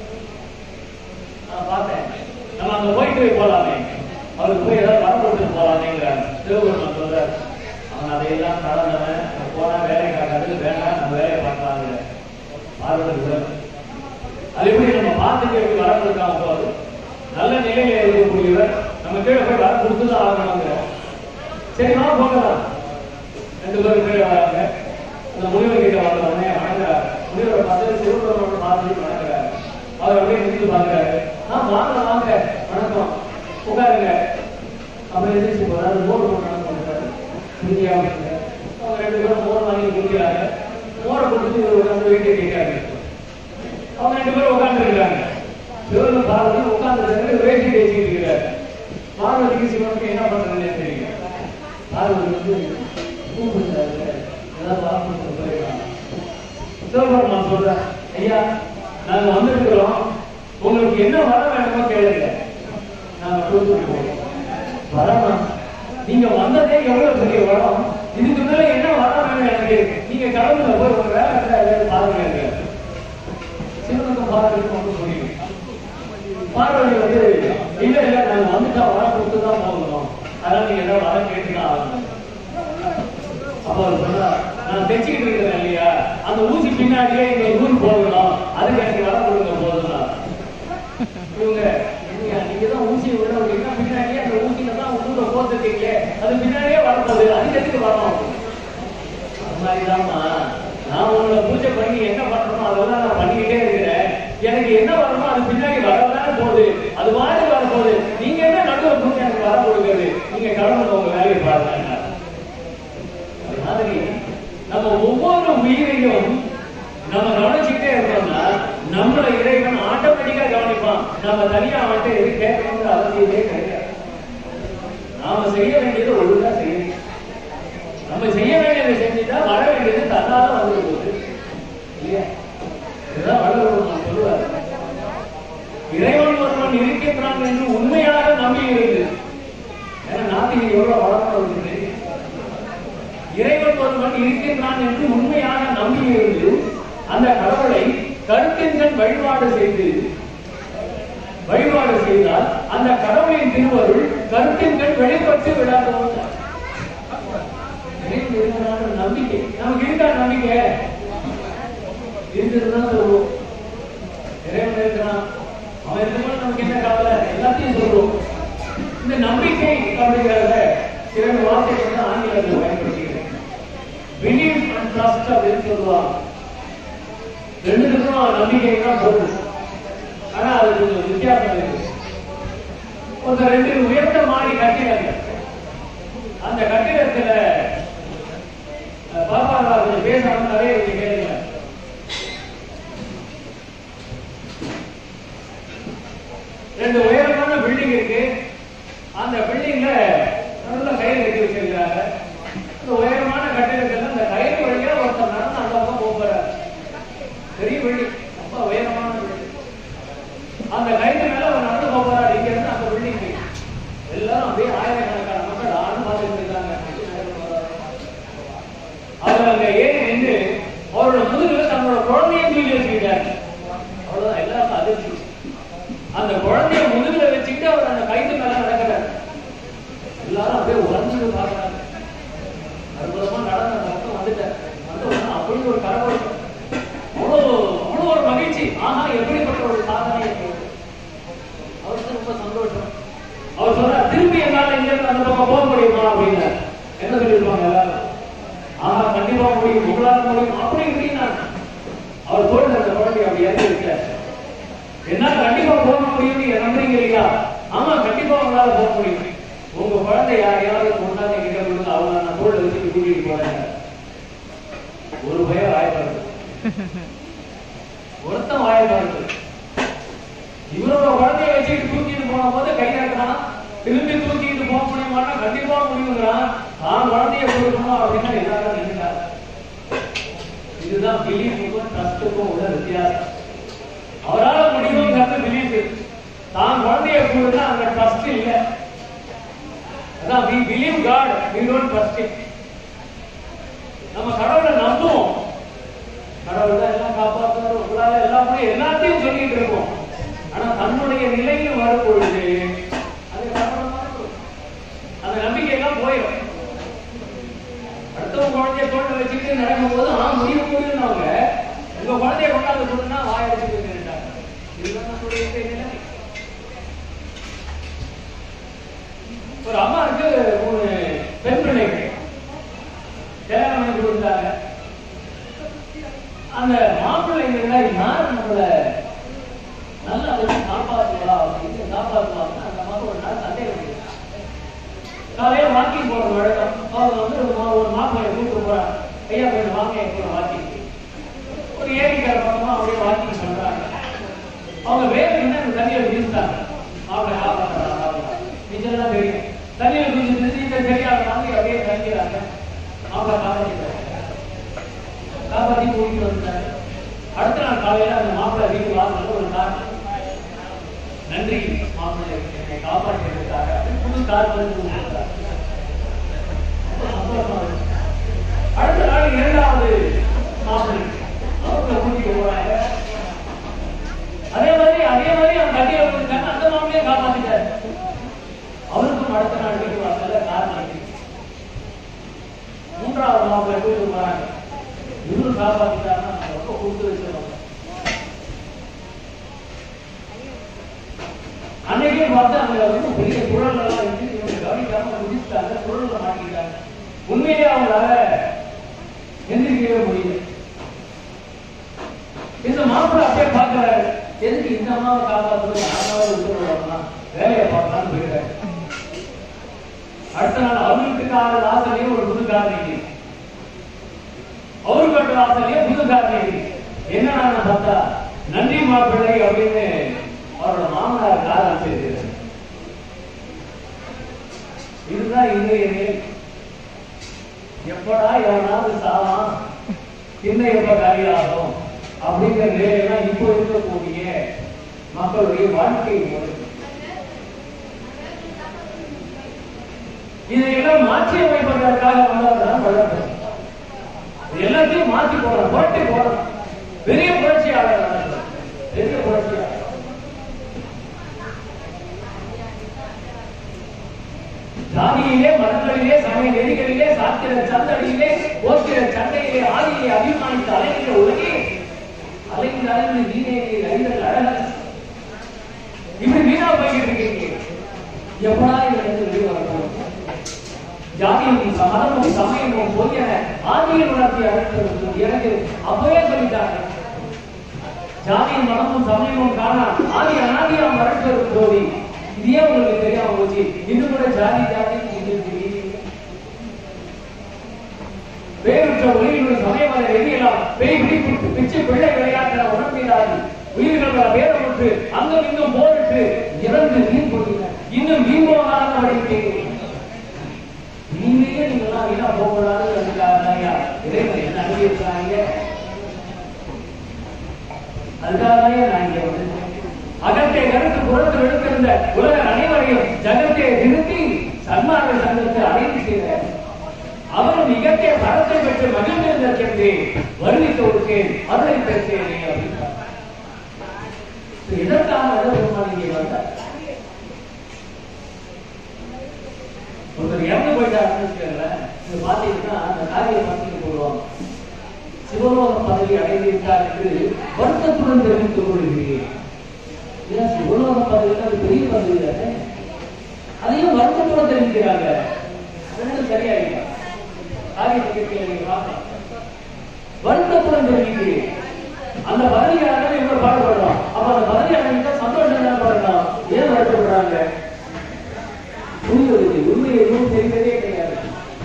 நான் பார்த்தேன் நம்ம அங்க போயிட்டு போலாமே அவருக்கு போய் ஏதாவது வரம் கொடுத்துட்டு போலாமேங்கிறாங்க சிவபெருமான் சொல்றாரு அவன் அதையெல்லாம் கடந்தவன் அவன் போனா வேலை காக்காது வேண்டாம் நம்ம வேலையை பார்க்கலாங்க பார்வதி கூட அது எப்படி நம்ம பார்த்துட்டு எப்படி வரம் கொடுக்காம போகுது நல்ல நிலையில இருக்கக்கூடியவர் நம்ம கீழே போய் வரம் கொடுத்துதான் ஆகணுங்கிற சரி நான் போகலாம் ரெண்டு பேரும் கீழே வராங்க அந்த முனிவர் கிட்ட வந்த உடனே வணங்குறாரு முனிவரை பார்த்து சிவபெருமான் பார்த்து வணங்குறாரு அவர் அப்படியே நின்று பார்க்கிறாரு ஆ வாங்க வாங்க வணக்கம் உட்காருங்க அப்புறம் எதிர்த்து போறாரு மோர் போட்டு கொடுத்தாரு குடிக்கியா அவங்க ரெண்டு பேரும் மோர் வாங்கி குடிக்கிறாங்க மோரை கொடுத்து இவர் உட்காந்து வீட்டை கேட்காரு அவங்க ரெண்டு பேரும் உட்கார்ந்து இருக்காங்க சிவன் பார்வதி உட்கார்ந்து வேட்டி பேசிட்டு இருக்கிறாரு பார்வதிக்கு சிவனுக்கு என்ன பண்றதுன்னு தெரியல பார்வதி வந்து கூப்பிடுறாரு ஏதாவது வாக்கு போயிடலாம் சிவபெருமான் சொல்ற ஐயா நாங்க வந்திருக்கிறோம் உங்களுக்கு என்ன வர வேணுமோ கேளுங்க நாங்க கொடுத்துட்டு போவோம் வரமா நீங்க வந்ததே எவ்வளவு பெரிய வரம் இதுக்கு மேல என்ன வர வேணும் எனக்கு நீங்க கடவுள போய் ஒரு வேலை இருந்தா ஏதாவது பாருங்க சிவனுக்கும் பார்வதிக்கும் வந்து புரியும் பார்வதி வந்து இல்ல இல்ல நாங்க வந்துட்டா வர கொடுத்து தான் போகணும் அதனால நீங்க ஏதாவது வர கேட்டுதான் ஆகணும் அப்ப அவர் சொன்னார் நான் தைச்சுக்கிட்டு இருக்கிறேன் இல்லையா அந்த ஊசி பின்னாடியே இந்த ஊர் போகணும் அதுக்கு எனக்கு வர கொடுங்க போதும்னா இவங்க இல்லையா, நீங்க தான் ஊசியை விட விட்டீங்கன்னா பின்னாடியே அந்த ஊசியில தான் ஊரை போத்துட்டீங்களே அது பின்னாடியே வரப்போகுது அதுக்கு எதுக்கு வரணும் அது மாதிரிதாம்மா நான் உங்களை பூஜை பண்ணி என்ன பண்றோமோ அதெல்லாம் நான் பண்ணிக்கிட்டே இருக்கிறேன் எனக்கு என்ன வரணுமோ அது பின்னாடி வரதானே போகுது அது மாதிரி வரப்போகுது நீங்க என்ன நடுவில் பூஜை எனக்கு வர கொடுக்குறது நீங்க கடவுள் உங்க வேலையை பாருங்க அது மாதிரி நம்ம ஒவ்வொரு உயிரையும் நம்ம கவனிச்சுக்கிட்டே இருந்தோம்னா நம்மள இறைவன் ஆட்டோமேட்டிக்கா கவனிப்பான் நம்ம தனியா வந்துட்டு எது கேட்கணுங்கிற அவசியமே கிடையாது நாம செய்ய வேண்டியது ஒழுங்கா செய்யணும் நம்ம செய்ய வேண்டியதை செஞ்சுட்டா வர வேண்டியது தன்னால வந்து போகுது இல்லையா இதுதான் வள்ளுவர் நான் சொல்லுவார் இறைவன் ஒருவன் இருக்கின்றான் என்று உண்மையாக நம்பி இருந்து ஏன்னா நாட்டில் எவ்வளவு வளர்ந்து தெரியும் இறைவன் ஒருவன் இருக்கின்றான் என்று உண்மையாக நம்பியிருந்து அந்த கடவுளை கருத்தின்கண் வழிபாடு செய்து வழிபாடு செய்தால் அந்த கடவுளின் திருவருள் கருத்தின்கண் வெளிப்பட்டு விடாதோ இறைவன் இருக்கிறான்ற நம்பிக்கை நமக்கு இருக்கா நம்பிக்கை இருக்குதுதான் சொல்லுவோம் இறைவன் இருக்கிறான் அவன் இருக்கும்போது நமக்கு என்ன கவலை எல்லாத்தையும் சொல்லுவோம் இந்த நம்பிக்கை அப்படிங்கிறத இரண்டு வார்த்தைகள் வந்து ஆங்கிலத்தில் பயன்படுத்திக்கிறேன் பிலீவ் அண்ட் ட்ரஸ்ட் அப்படின்னு சொல்லுவாங்க ரெண்டுக்கும் நம்பிக்கை தான் போகுது ஆனா அது கொஞ்சம் வித்தியாசம் இருக்கு ஒருத்தர் ரெண்டு உயர்ந்த மாடி கட்டினாங்க அந்த கட்டிடத்துல அஹ், பாப்பா நான் கொஞ்சம் பேசணும் நிறைய இருக்கு கேளுங்க ரெண்டு உயரமான பில்டிங் இருக்கு அந்த பில்டிங்ல நல்ல கையில் கட்டி வச்சிருக்கிறாங்க அந்த உயரமான கட்டிடத்துல அந்த பெரிய பில்டிங் ரொம்ப உயரமான பில்டிங் அந்த கைது மேல அவர் நடந்து போறாரு இங்க இருந்து அந்த பில்டிங் எல்லாரும் அப்படியே ஆயிரக்கணக்கான மக்கள் ஆண்டு பார்த்துட்டு இருக்காங்க அவர் அங்க ஏறி நின்று அவரோட முதுகுல தன்னோட குழந்தைய தூக்கி வச்சுக்கிட்டாரு அவ்வளவுதான் எல்லாருக்கும் அதிர்ச்சி அந்த குழந்தைய முதுகுல வச்சுக்கிட்டு அவர் அந்த கைது மேல நடக்கிறார் எல்லாரும் அப்படியே உடஞ்சு பாக்குறாங்க அற்புதமா நடந்த அந்த பக்கம் வந்துட்டார் வந்து உடனே அப்படி ஒரு கரகோஷம் அவ்வளவு அவ்வளவு ஒரு மகிழ்ச்சி ஆனா எப்படிப்பட்ட ஒரு சாதனை இது. அவருக்கு ரொம்ப சந்தோஷம் அவர் சொல்றார் திரும்பி என்னால இங்க இருந்து அந்த பக்கம் போக முடியுமா அப்படின்னு என்ன சொல்லியிருப்பாங்க எல்லாரும் ஆஹா கண்டிப்பா முடியும் உங்களால முடியும் அப்படி இப்படின்னா அவர் தோல்ல அந்த குழந்தை அப்படி இறங்கி இருக்கார் என்னால கண்டிப்பா போக முடியும்னு என்ன நம்புறீங்க இல்லையா ஆமா கண்டிப்பா உங்களால போக முடியும் உங்க குழந்தை யாரையாவது கொண்டாந்து கிட்ட கொடுங்க அவங்க நான் தோல்ல வச்சு கூட்டிட்டு போறேன் ஒரு பயம் வாய்ப்பாரு ஒருத்தன் வாய்ப்பாரு இவரோட குழந்தைய வச்சுட்டு தூக்கிட்டு போன போது கை இறக்குறான் திரும்பி தூக்கிட்டு போக முடியுமான்னா கண்டிப்பா முடியுங்கிறான் தான் குழந்தைய கொடுக்கணும் அப்படின்னா எல்லாரும் நினைக்கிறாங்க இதுதான் பிலீஃபுக்கும் ட்ரஸ்டுக்கும் உள்ள வித்தியாசம் அவரால் முடியுங்கிறது பிலீஃப் தான் குழந்தைய கொடுத்தா அங்க ட்ரஸ்ட் இல்ல அதான் we believe God we don't trust him நம்ம கடவுளை நம்புவோம் கடவுள் தான் எல்லாம் காப்பாற்றுவார் உங்களால எல்லாம் முடியும் எல்லாத்தையும் சொல்லிட்டு இருக்கோம் ஆனா தன்னுடைய நிலையில் வரும் பொழுது அது கடவுளை மறக்கும். அந்த நம்பிக்கை எல்லாம் போயிடும் அடுத்தவங்க குழந்தைய தோட்ட வச்சுக்கிட்டு நடக்கும் போது ஆ முடியும் முடியும் அவங்க உங்க குழந்தைய கொண்டாந்து கொடுத்தா வாய வச்சுக்கிட்டு நின்னுட்டாங்க. இதுதான் நம்மளுடைய இன்றைய நிலைமை ஒரு அம்மாவுக்கு மூணு பெண் பிள்ளைகள் கல்யாணம் பண்ணி கொடுத்தாங்க அந்த மாப்பிள்ளைங்கள யார் நம்மள நல்லா வச்சு காப்பாற்றுவா அப்படின்னு காப்பாற்றுவாங்க அந்த மாதிரி ஒரு நாள் சண்டை வந்து காலையில வாக்கிங் போற வழக்கம் அவங்க வந்து ஒரு மா- ஒரு மாப்பிள்ளை கூப்பிட்டு போறாங்க ஐயா கொஞ்சம் வாங்க என் கூட வாக்கிங் ஒரு ஏரிக்கார பக்கமா அப்படியே வாக்கிங் பண்றாங்க அவங்க வேலை என்ன இந்த தண்ணியில வீசுறாங்க மாப்பிள்ளை காப்பாற்றுறாங்க இதெல்லாம் தெரியும் தண்ணியில வீசி இந்த தெரியாத மாதிரி அப்படியே தங்கிடுறாங்க மாப்பிள்ளை காப்பாற்றிட்டாங்க காப்பாற்றி கூட்டிட்டு வந்துட்டாரு அடுத்த நாள் காலையில அந்த மாப்பிள்ளை வீட்டு வாசல்ல ஒரு கார் நன்றி மாப்பிள்ளை என்னை காப்பாற்றியதற்காக புது கார் வந்து கொடுத்தார். ரொம்ப சந்தோஷமா இருந்துச்சு. அடுத்த நாள் இரண்டாவது மாப்பிள்ளை அவங்களை கூட்டிட்டு போறாங்க அதே மாதிரி அதே மாதிரி அவங்க கட்டியில போயிருக்காங்க அந்த மாப்பிள்ளையே காப்பாத்திட்டாரு அவருக்கும் அடுத்த நாள் வீட்டு வாசல்ல கார் நன்றி மூன்றாவது மாப்பிள்ளை கூட்டிட்டு போறாங்க இவரு காப்பாத்திட்டாருன்னா நம்ம ரொம்ப கொடுத்து வச்சிருக்கோம் அன்னைக்கே பார்த்து அங்க வந்து பெரிய குழல் எல்லாம் இருந்து இவங்க கவனிக்காம குதிச்சுட்டாங்க குழல்ல மாட்டிக்கிட்டாங்க உண்மையிலே அவங்களால எந்திரிக்கவே முடியல இந்த மாப்பிள்ளை அப்படியே பார்க்கிறாரு எதுக்கு இந்த அம்மாவை காப்பாற்றுறது நானாவது விட்டுறோம் வேலையை பார்க்கலாம்னு போயிட்டாரு அடுத்த நாள் அவங்களுக்கு கால வாசலே ஒரு புது காரணி அவரு கட்ட வாசலே புது காரணி என்ன பார்த்தா நன்றி மாப்பிள்ளை அப்படின்னு அவரோட மாமனார் காரணம் செய்தார் இதுதான் இன்றைய நிலை எப்படா எவனாவது சாவான் இன்னும் எப்ப காலியாகும் அப்படிங்கிற நிலையெல்லாம் இப்போ இருக்கக்கூடிய மக்களுடைய வாழ்க்கை முறை இதையெல்லாம் மாற்றி அமைப்பதற்காக வந்தவர்தான் வல்லவர் இது எல்லாத்தையும் மாற்றி போறோம் புரட்டி போறோம் பெரிய புரட்சியாளர் நடந்தார். பெரிய புரட்சியாளர் ஜாதியிலே மதங்களிலே சமய நெறிகளிலே சாத்திர சந்தடியிலே போக்கிற சண்டையிலே ஆதியிலே அபிமானித்த அலைகிற உலகே அலைகிற அலைகிற நீரே அறிதல் அழகர் இப்படி வீணா போய்கிட்டு இருக்கீங்க எப்படா இதுல இருந்து வெளியே வரணும் ஜாதியும் மதமும் சமயமும் பொய்யன ஆதியில் உணர்த்தி அழைத்து எனக்கு அப்பவே சொல்லிட்டாங்க ஜாதியும் மதமும் சமயமும் காணா ஆதி அனாதியாம் வரட்டு ஜோதி இது ஏன் உங்களுக்கு தெரியாம போச்சு இன்னும் கூட ஜாதி ஜாதி வேறுற்ற ஒளியினுடைய சமயமலை எரியலாம் பேய் பிடிப்பு பிச்சை பிள்ளை விளையாட்டுல உணர்ந்தீராது உயிர்கள் பல வேதமுற்று அங்கும் இங்கும் போரிட்டு இறந்து நீர் கொண்டின இன்னும் நீர் போகாத வழிக்கு நீங்களே நீங்களாம் வீணா போகக்கூடாது அதுக்காக இறைவன் என்ன அனுப்பியிருக்கிறாங்க அதுக்காக தான் நான் இங்க வந்தேன் அகத்தை கருத்து புறத்தில் எடுத்திருந்த உலக அனைவரையும் ஜகத்தை நிறுத்தி சன்மார்க்க சங்கத்தை அடைந்து செய்தார் அவர் மிகத்தை பரத்தை பெற்று மகிழ்ந்திருந்த சென்று வருவிக்க விட்டேன் அதனை பேசுகிறேன் அப்படின்றார் இதற்காக பெருமாள் இங்கே வந்தார் ஒருத்தர் இறந்து போயிட்டாருன்னு வச்சுக்கோங்களேன் நீங்க பாத்தீங்கன்னா அந்த காரியம் பத்திரிக்கை போடுவாங்க சிவலோக பதவி அடைந்திருக்கார் என்று வருத்தத்துடன் தெரிவித்துக் கொள்கிறேன் ஏன் சிவலோக பதவி அது பெரிய பதவி தானே அதையும் வருத்தத்துடன் தெரிவிக்கிறாங்க ரெண்டும் சரியா இல்லையா காரியத்தை கேட்கல நீங்க பார்க்கலாம் வருத்தத்துடன் தெரிவிக்கிறேன் அந்த பதவியாக இவங்க பாடுபடுறோம் அப்ப அந்த பதவி அடைஞ்சா சந்தோஷம் தான் பாடணும் ஏன் வருத்தப்படுறாங்க புரிவதில்லை உண்மை எதுவும் தெரிந்ததே கிடையாது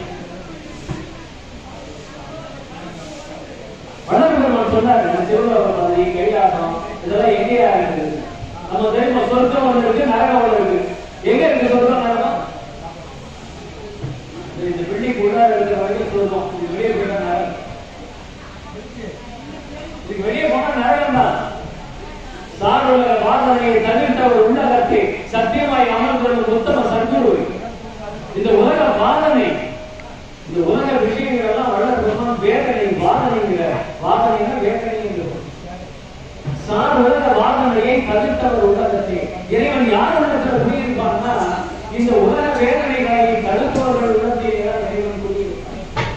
வளர்பெருமான் சொன்னாரு நம்ம சிவலோக பதவி கைலாசம் இதெல்லாம் எங்கேயா இருக்கு நம்ம தெரியுமா சொர்க்கம் ஒண்ணு இருக்கு நரகம் ஒண்ணு இருக்கு எங்க இருக்கு சொர்க்கம் நரகம் இந்த பில்டிங் உள்ளார இருக்கிற வரைக்கும் சொர்க்கம் இது வெளியே போயிட்டா நரகம் இதுக்கு வெளியே போனா நரகம் தான் சார்புள்ள வாசனையை தவிர்த்த ஒரு உள்ளகத்தை சத்தியமாய் அமர்ந்திருந்த உத்தம சத்குரு இந்த உலக வாதனை இந்த உலக விஷயங்கள் எல்லாம் வளர்க்கணும் வேதனை வாதனைங்கிற வாதனைனா வேதனைங்கிற சார் உலக வாதனையை தவிர்த்தவர் உலகத்தை இறைவன் யார் உலகத்தில் குடியிருப்பான்னா இந்த உலக வேதனைகளை தடுப்பவர்கள் உலகத்தில் இறைவன் குடியிருப்பான்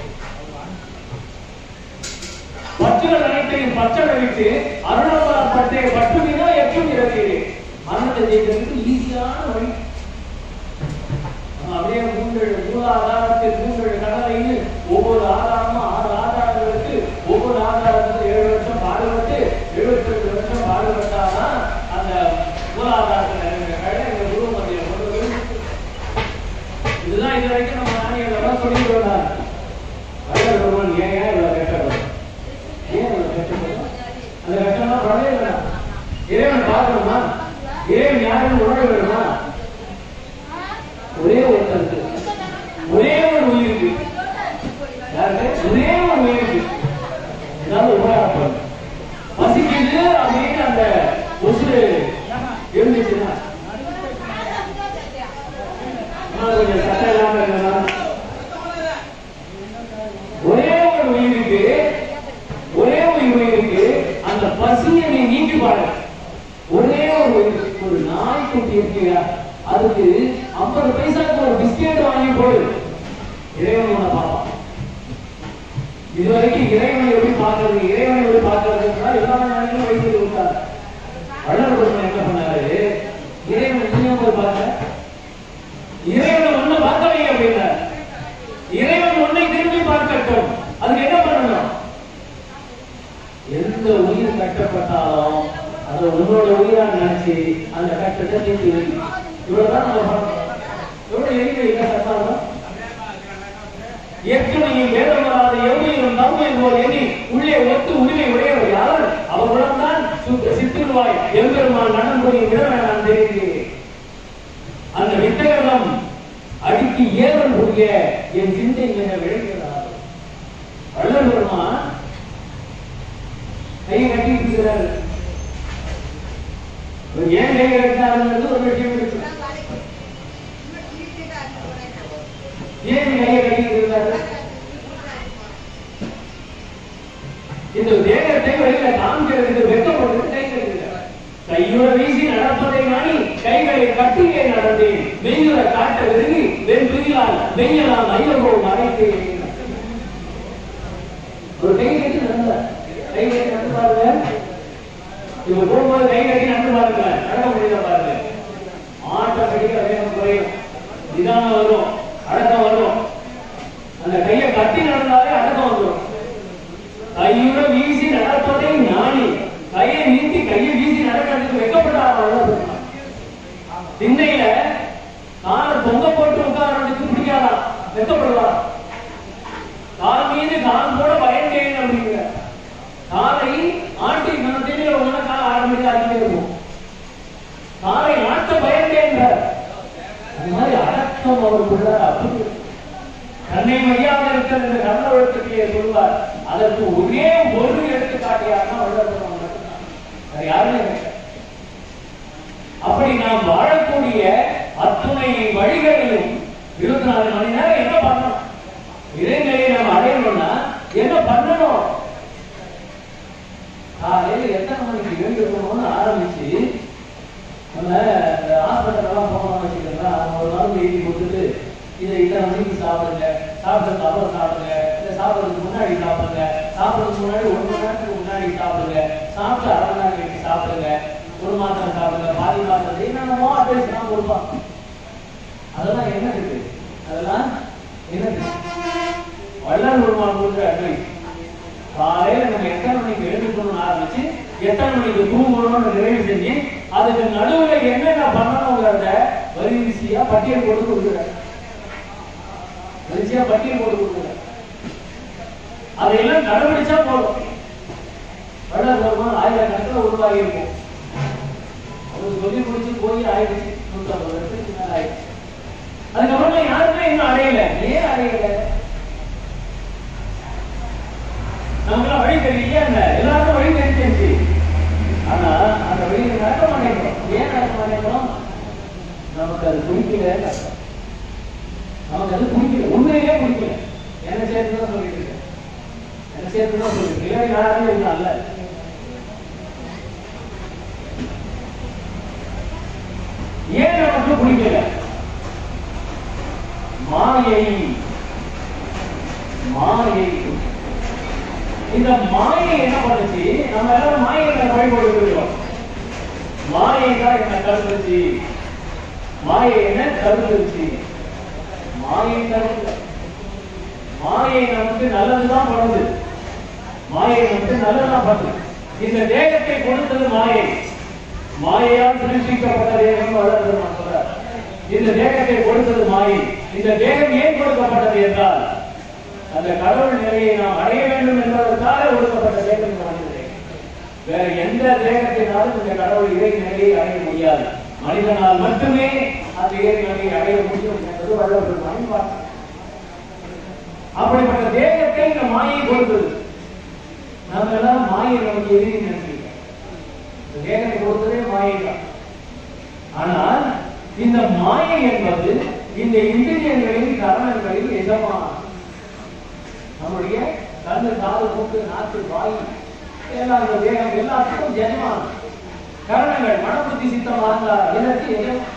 பற்றுகள் அனைத்தையும் பச்சை விட்டு அருணாபுரப்பட்டே பட்டுமினோ எற்றும் இறக்கிறேன் மரணத்தை ஜெயிக்கிறதுக்கு ஈஸியான வழி நம்ம அப்படியே மூன்றேழு மூல ஆதாரத்தில் மூன்றேழு கடலைன்னு ஒவ்வொரு ஆதாரமும் ஆறு ஆதாரங்களுக்கு ஒவ்வொரு ஆதாரத்துக்கு ஏழு வருஷம் பாடுபட்டு எழுபத்தி ரெண்டு வருஷம் பாடுபட்டாதான் அந்த மூலாதாரத்தில் இருக்கிற கடை இந்த குரு மத்தியில் கொண்டு போய் இதுதான் இது வரைக்கும் நம்ம நாணயங்களெல்லாம் சொல்லிட்டு வந்தாங்க வள்ளல் ஒருவன் ஏன் ஏன் இவ்வளவு கஷ்டப்படும் ஏன் இவ்வளவு கஷ்டப்படும் அந்த கஷ்டம்லாம் படவே வேணாம் இறைவன் பார்க்கணுமா இறைவன் யாருன்னு உணர வேணுமா ஒரே ஒருத்தருக்கு ஒரே ஒரு உயிருக்கு யாருக்கு ஒரே ஒரு உயிருக்கு ஏதாவது உபகாரம் பசிக்குது அப்படின்னு அந்த உசுறு இருந்துச்சுன்னா இன்னும் கொஞ்சம் சட்டம் இல்லாம இருந்ததுன்னா ஒரே ஒரு உயிருக்கு ஒரே ஒரு உயிருக்கு அந்த பசியை நீ நீக்கி பாரு ஒரே ஒரு உயிருக்கு ஒரு நாய்க்குட்டி இருக்கியா அதுக்கு ஐம்பது பைசாக்கு ஒரு பிஸ்கெட் வாங்கி போடு இறைவன் உன்னை பார்ப்பான் இதுவரைக்கும் இறைவனை எப்படி பார்க்கறது இறைவனை எப்படி பார்க்கறதுன்னா எல்லா நாளையும் வைத்து விட்டார் வள்ளல் பெருமான் என்ன பண்ணாரு இறைவன் நீயும் போய் பார்க்க இறைவன் உன்னை பார்க்க வைங்க அப்படின்னார் இறைவன் உன்னை திரும்பி பார்க்கட்டும் அதுக்கு என்ன பண்ணணும் எந்த உயிர் கட்டப்பட்டாலும் அதை உன்னோட உயிரா நினைச்சு அந்த கட்டத்தை நீக்கி வை இவ்வளவுதான் நம்ம பண்ணணும் எவ்வளவு எளிமை இல்லை கட்டாலும் ஏற்கனவே வேதம் வராத எவ்வளையும் தம்மை போல் எண்ணி உள்ளே ஒத்து உரிமை உடையவர் யார் அவர்களும் தான் சித்திருவாய் எம்பெருமான் நடன் புரியும் விடவே நான் தெரிகிறேன் அந்த வித்தகரம் அடிக்கு ஏவல் புரிய என் சிந்தை என விளைகிறார் வள்ளல் பெருமான் கையை கட்டிட்டு இருக்கிறார் இவர் ஏன் கையை கட்டினாருன்றது ஒரு விஷயம் இருக்கு ஏன் கையை கட்டிட்டு இருக்கிறாரு இந்த தேகத்தை வெளியில காமிக்கிறதுக்கு வெட்டப்பட்டு கை கட்டுகிறார் கையுற வீசி நடப்பதை நாடி கைகளை கட்டியே நடந்தேன் மெய்யுற காட்ட விரும்பி வெண்பிரியால் மெய்யலாம் ஐயகோ மறைத்தேன் ஒரு கை கட்டி நடந்தார் கை கட்டி நடந்து பாருங்க இவங்க போகும்போது கை கட்டி நடந்து பாருங்க நடக்க முடியல பாருங்க ஆட்டோமேட்டிக்கா வேகம் குறையும் நிதானம் வரும் அடக்கம் வரும் அந்த கையை கட்டி நடந்தாலே அடக்கம் வந்துடும் கையுற வீசி நடப்பதை ஞானி கையை நீட்டி கையை வீசி நடக்கிறதுக்கு வைக்கப்பட்டார் திண்ணையில காலை தொங்க போட்டு உட்கார்றதுக்கு பிடிக்காதா வெக்கப்படுவார் கால் மீது கால் போட பயந்தேன் அப்படிங்கிற காலை ஆட்டி நம்ம தெரியல உடனே கால் ஆரம்பிச்சு ஆட்டிட்டே இருக்கும் காலை ஆட்ட பயந்தேன் அது மாதிரி அடக்கம் அவருக்குள்ள அப்படி கண்ணை மையாக இருக்கிற இந்த கண்ணவழக்கத்திலே சொல்வார் அதற்கு ஒரே ஒரு எடுத்துக்காட்டியாக வள்ளல் பெருமான் மட்டும்தான். அது யாருமே கிடையாது. அப்படி நாம் வாழக்கூடிய அத்துணை வழிகளிலும் இருபத்தி நாலு மணி நேரம் என்ன பண்ணணும் இறைநிலையை நாம் அடையணும்னா என்ன பண்ணணும் காலையில எத்தனை மணிக்கு எழுந்திருக்கணும்னு ஆரம்பிச்சு நம்ம இந்த ஹாஸ்பிட்டல்லாம் போனோம்னு வச்சுக்கோங்களேன் அவங்க ஒரு மருந்து எழுதி கொடுத்துட்டு இதை இத்தனை மணிக்கு சாப்பிடுங்க சாப்பிட்டதுக்கு அப்புறம் சாப்பிடுங்க இல்லை சாப்பிட்றதுக்கு முன்னாடி சாப்பிடுங்க சாப்பிட்றதுக்கு முன்னாடி ஒரு மணி நேரத்துக்கு முன்னாடி சாப்பிடுங்க சாப்பிட்டு அரை மணி நேரம் கழிச்சு சாப்பிடுங்க ஒரு மாத்திரை சாப்பிடுங்க பாதி மாத்திரை என்னென்னமோ அட்வைஸ் எல்லாம் கொடுப்பான் அதெல்லாம் என்ன இருக்கு அதெல்லாம் என்ன இருக்கு வள்ளல் பெருமான் கொடுக்குற அட்வைஸ் காலையில நம்ம எத்தனை மணிக்கு எழுந்துக்கணும்னு ஆரம்பிச்சு எத்தனை மணிக்கு தூங்கணும்னு நிறைவு செஞ்சு அதுக்கு நடுவுல என்னென்ன பண்ணணுங்கிறத வரிசையா பட்டியல் போட்டு கொடுக்குறாரு வரிசையா பட்டியல் போட்டு கொடுக்குறாரு அதையெல்லாம் கடைபிடிச்சா போதும் வள்ளல் பெருமான் ஆயிரக்கணக்கில் உருவாகி இருக்கும் அவர் சொல்லி முடிச்சு போய் ஆயிடுச்சு நூற்றம்பது வருஷத்துக்கு மேல ஆயிடுச்சு அதுக்கப்புறமா யாருமே இன்னும் அடையல ஏன் அடையல நமக்குலாம் வழி தெரியலையா என்ன எல்லாருக்கும் வழி தெரிஞ்சிருச்சு ஆனா அந்த வழியில நடக்க மாட்டேங்கிறோம் ஏன் நடக்க மாட்டேங்கிறோம் நமக்கு அது பிடிக்கல நமக்கு அது பிடிக்கல உண்மையிலே பிடிக்கல என்ன சேர்த்து தான் சொல்லிட்டு இருக்கேன் என்ன சேர்த்து தான் சொல்லிட்டு இருக்கேன் யாருமே இல்லை அல்ல ஏன் நமக்கு பிடிக்கல மாயை மாயை இந்த மாயை என்ன பண்ணுச்சு நம்ம எல்லாரும் மாயை வழிபாடு இருக்கிறோம் மாயை தான் என்ன கருத்துச்சு மாயை என்ன கருத்துச்சு மாயை கருத்து மாயை நமக்கு நல்லதுதான் பண்ணுது மாயை நமக்கு நல்லதுதான் பண்ணுது இந்த தேகத்தை கொடுத்தது மாயை மாயையால் சிருஷ்டிக்கப்பட்ட தேகம் வளர்ந்து சொல்றார் இந்த தேகத்தை கொடுத்தது மாயை இந்த தேகம் ஏன் கொடுக்கப்பட்டது என்றால் அந்த கடவுள் நிலையை நாம் அடைய வேண்டும் என்பதற்காக ஒடுக்கப்பட்ட தேகம் இந்த மனித தேகம் வேற எந்த தேகத்தினாலும் இந்த கடவுள் இறை நிலையை அடைய முடியாது மனிதனால் மட்டுமே அந்த இறை நிலையை அடைய முடியும் என்பது வள்ளுவர் பெருமானின் வாக்கு அப்படிப்பட்ட தேகத்தை இந்த மாயை கொடுத்தது நம்ம எல்லாம் மாயை நமக்கு எதிரி நினைச்சிருக்கோம் இந்த தேகத்தை கொடுத்ததே மாயை தான் ஆனால் இந்த மாயை என்பது இந்த இந்திரியங்களின் கரணங்களில் எஜமானம் நம்முடைய கண்ணு காது மூக்கு நாக்கு வாய் எல்லாம் இந்த தேகம் எல்லாத்துக்கும் ஜென்மானம் கரணங்கள் மனபுத்தி சித்தமாக இதற்கு எஜமானம்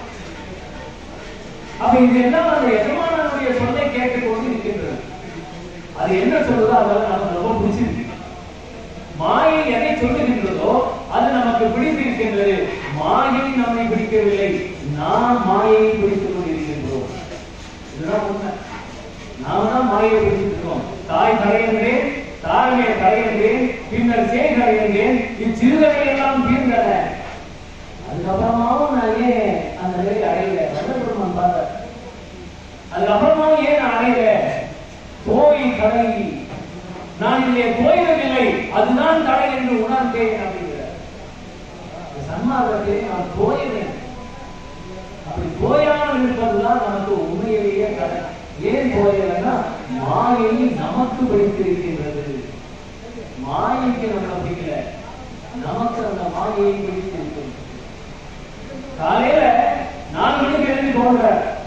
அப்ப இது எல்லாம் அந்த எஜமானனுடைய சொல்லை கேட்டுக்கொண்டு இருக்கின்றது அது என்ன சொல்றதோ அதெல்லாம் நமக்கு ரொம்ப பிடிச்சிருக்கு மாயை எதை சொல்லுகின்றதோ அது நமக்கு பிடித்திருக்கின்றது மாயை நம்மை பிடிக்கவில்லை நாம் மாயையை பிடித்துக் கொண்டிருக்கின்றோம் இதுதான் உண்மை நாம தான் மாயை பிடிச்சிருக்கோம் தாய் தலையன்றேன் தாழ்மையை தலையன்றேன் பின்னர் சேய் தலையன்றேன் இச்சிறுதலை எல்லாம் தீர்ந்தன அதுக்கப்புறமாவும் நான் ஏன் அந்த நிலையை அடையல வல்லபெருமான் பார்த்த அதுக்கப்புறமாவும் ஏன் நான் அடையல போய் கடை நான் இங்கே போய்வதில்லை அதுதான் தடை என்று உணர்ந்தேன் அப்படிங்கிறார் சன்மார்க்கத்தை நான் போயவேன் அப்படி போயாமல் இருப்பதுதான் நமக்கு உண்மையிலேயே தடை ஏன் போயலைன்னா மாயை நமக்கு பிடித்திருக்கின்றது மாயைக்கு நம்ம பிடிக்கல நமக்கு அந்த மாயையை பிடித்திருக்கின்றது காலையில நாலு மணிக்கு எழுதி போடுற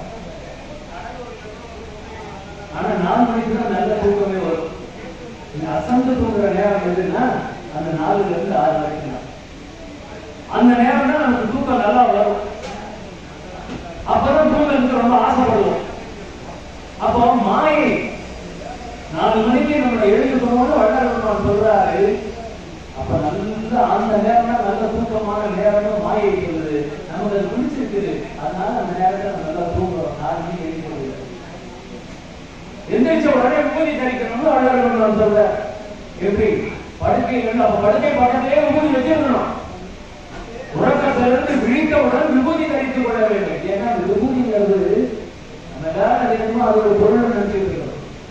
ஆனா நாலு மணிக்கு தான் நல்ல தூக்கமே வரும் இந்த அசந்து தூங்குற நேரம் எதுன்னா அந்த நாலுல இருந்து ஆறு வரைக்கும் தான் அந்த நேரம் தான் நமக்கு தூக்கம் நல்லா வரும் அப்பதான் தூங்குறதுக்கு ரொம்ப ஆசைப்படுவோம் அப்போ மாயை நாலு மணிக்கு நம்ம எழுதிக்கணும்னு வள்ளல் சொல்றாரு அப்ப நல்ல அந்த நேரம் தான் நல்ல தூக்கமான நேரம் மாயை சொல்லுது நமக்கு அது பிடிச்சிருக்குது அதனால அந்த நேரத்தை நம்ம நல்லா தூங்குறோம் நாலு மணிக்கு எழுதி எந்திரிச்ச உடனே ஊதி தரிக்கணும்னு வள்ளல் நான் சொல்றேன் எப்படி படுக்கை இருந்து அப்ப படுக்கை பக்கத்திலே ஊதி வச்சிருக்கணும் உறக்கத்திலிருந்து விழித்தவுடன் விபூதி தரித்துக் கொள்ள வேண்டும் ஏன்னா அந்த விபூதிங்கிறது நம்ம வேலை தினமும் அது ஒரு பொருள் நினைச்சிருக்கிறோம்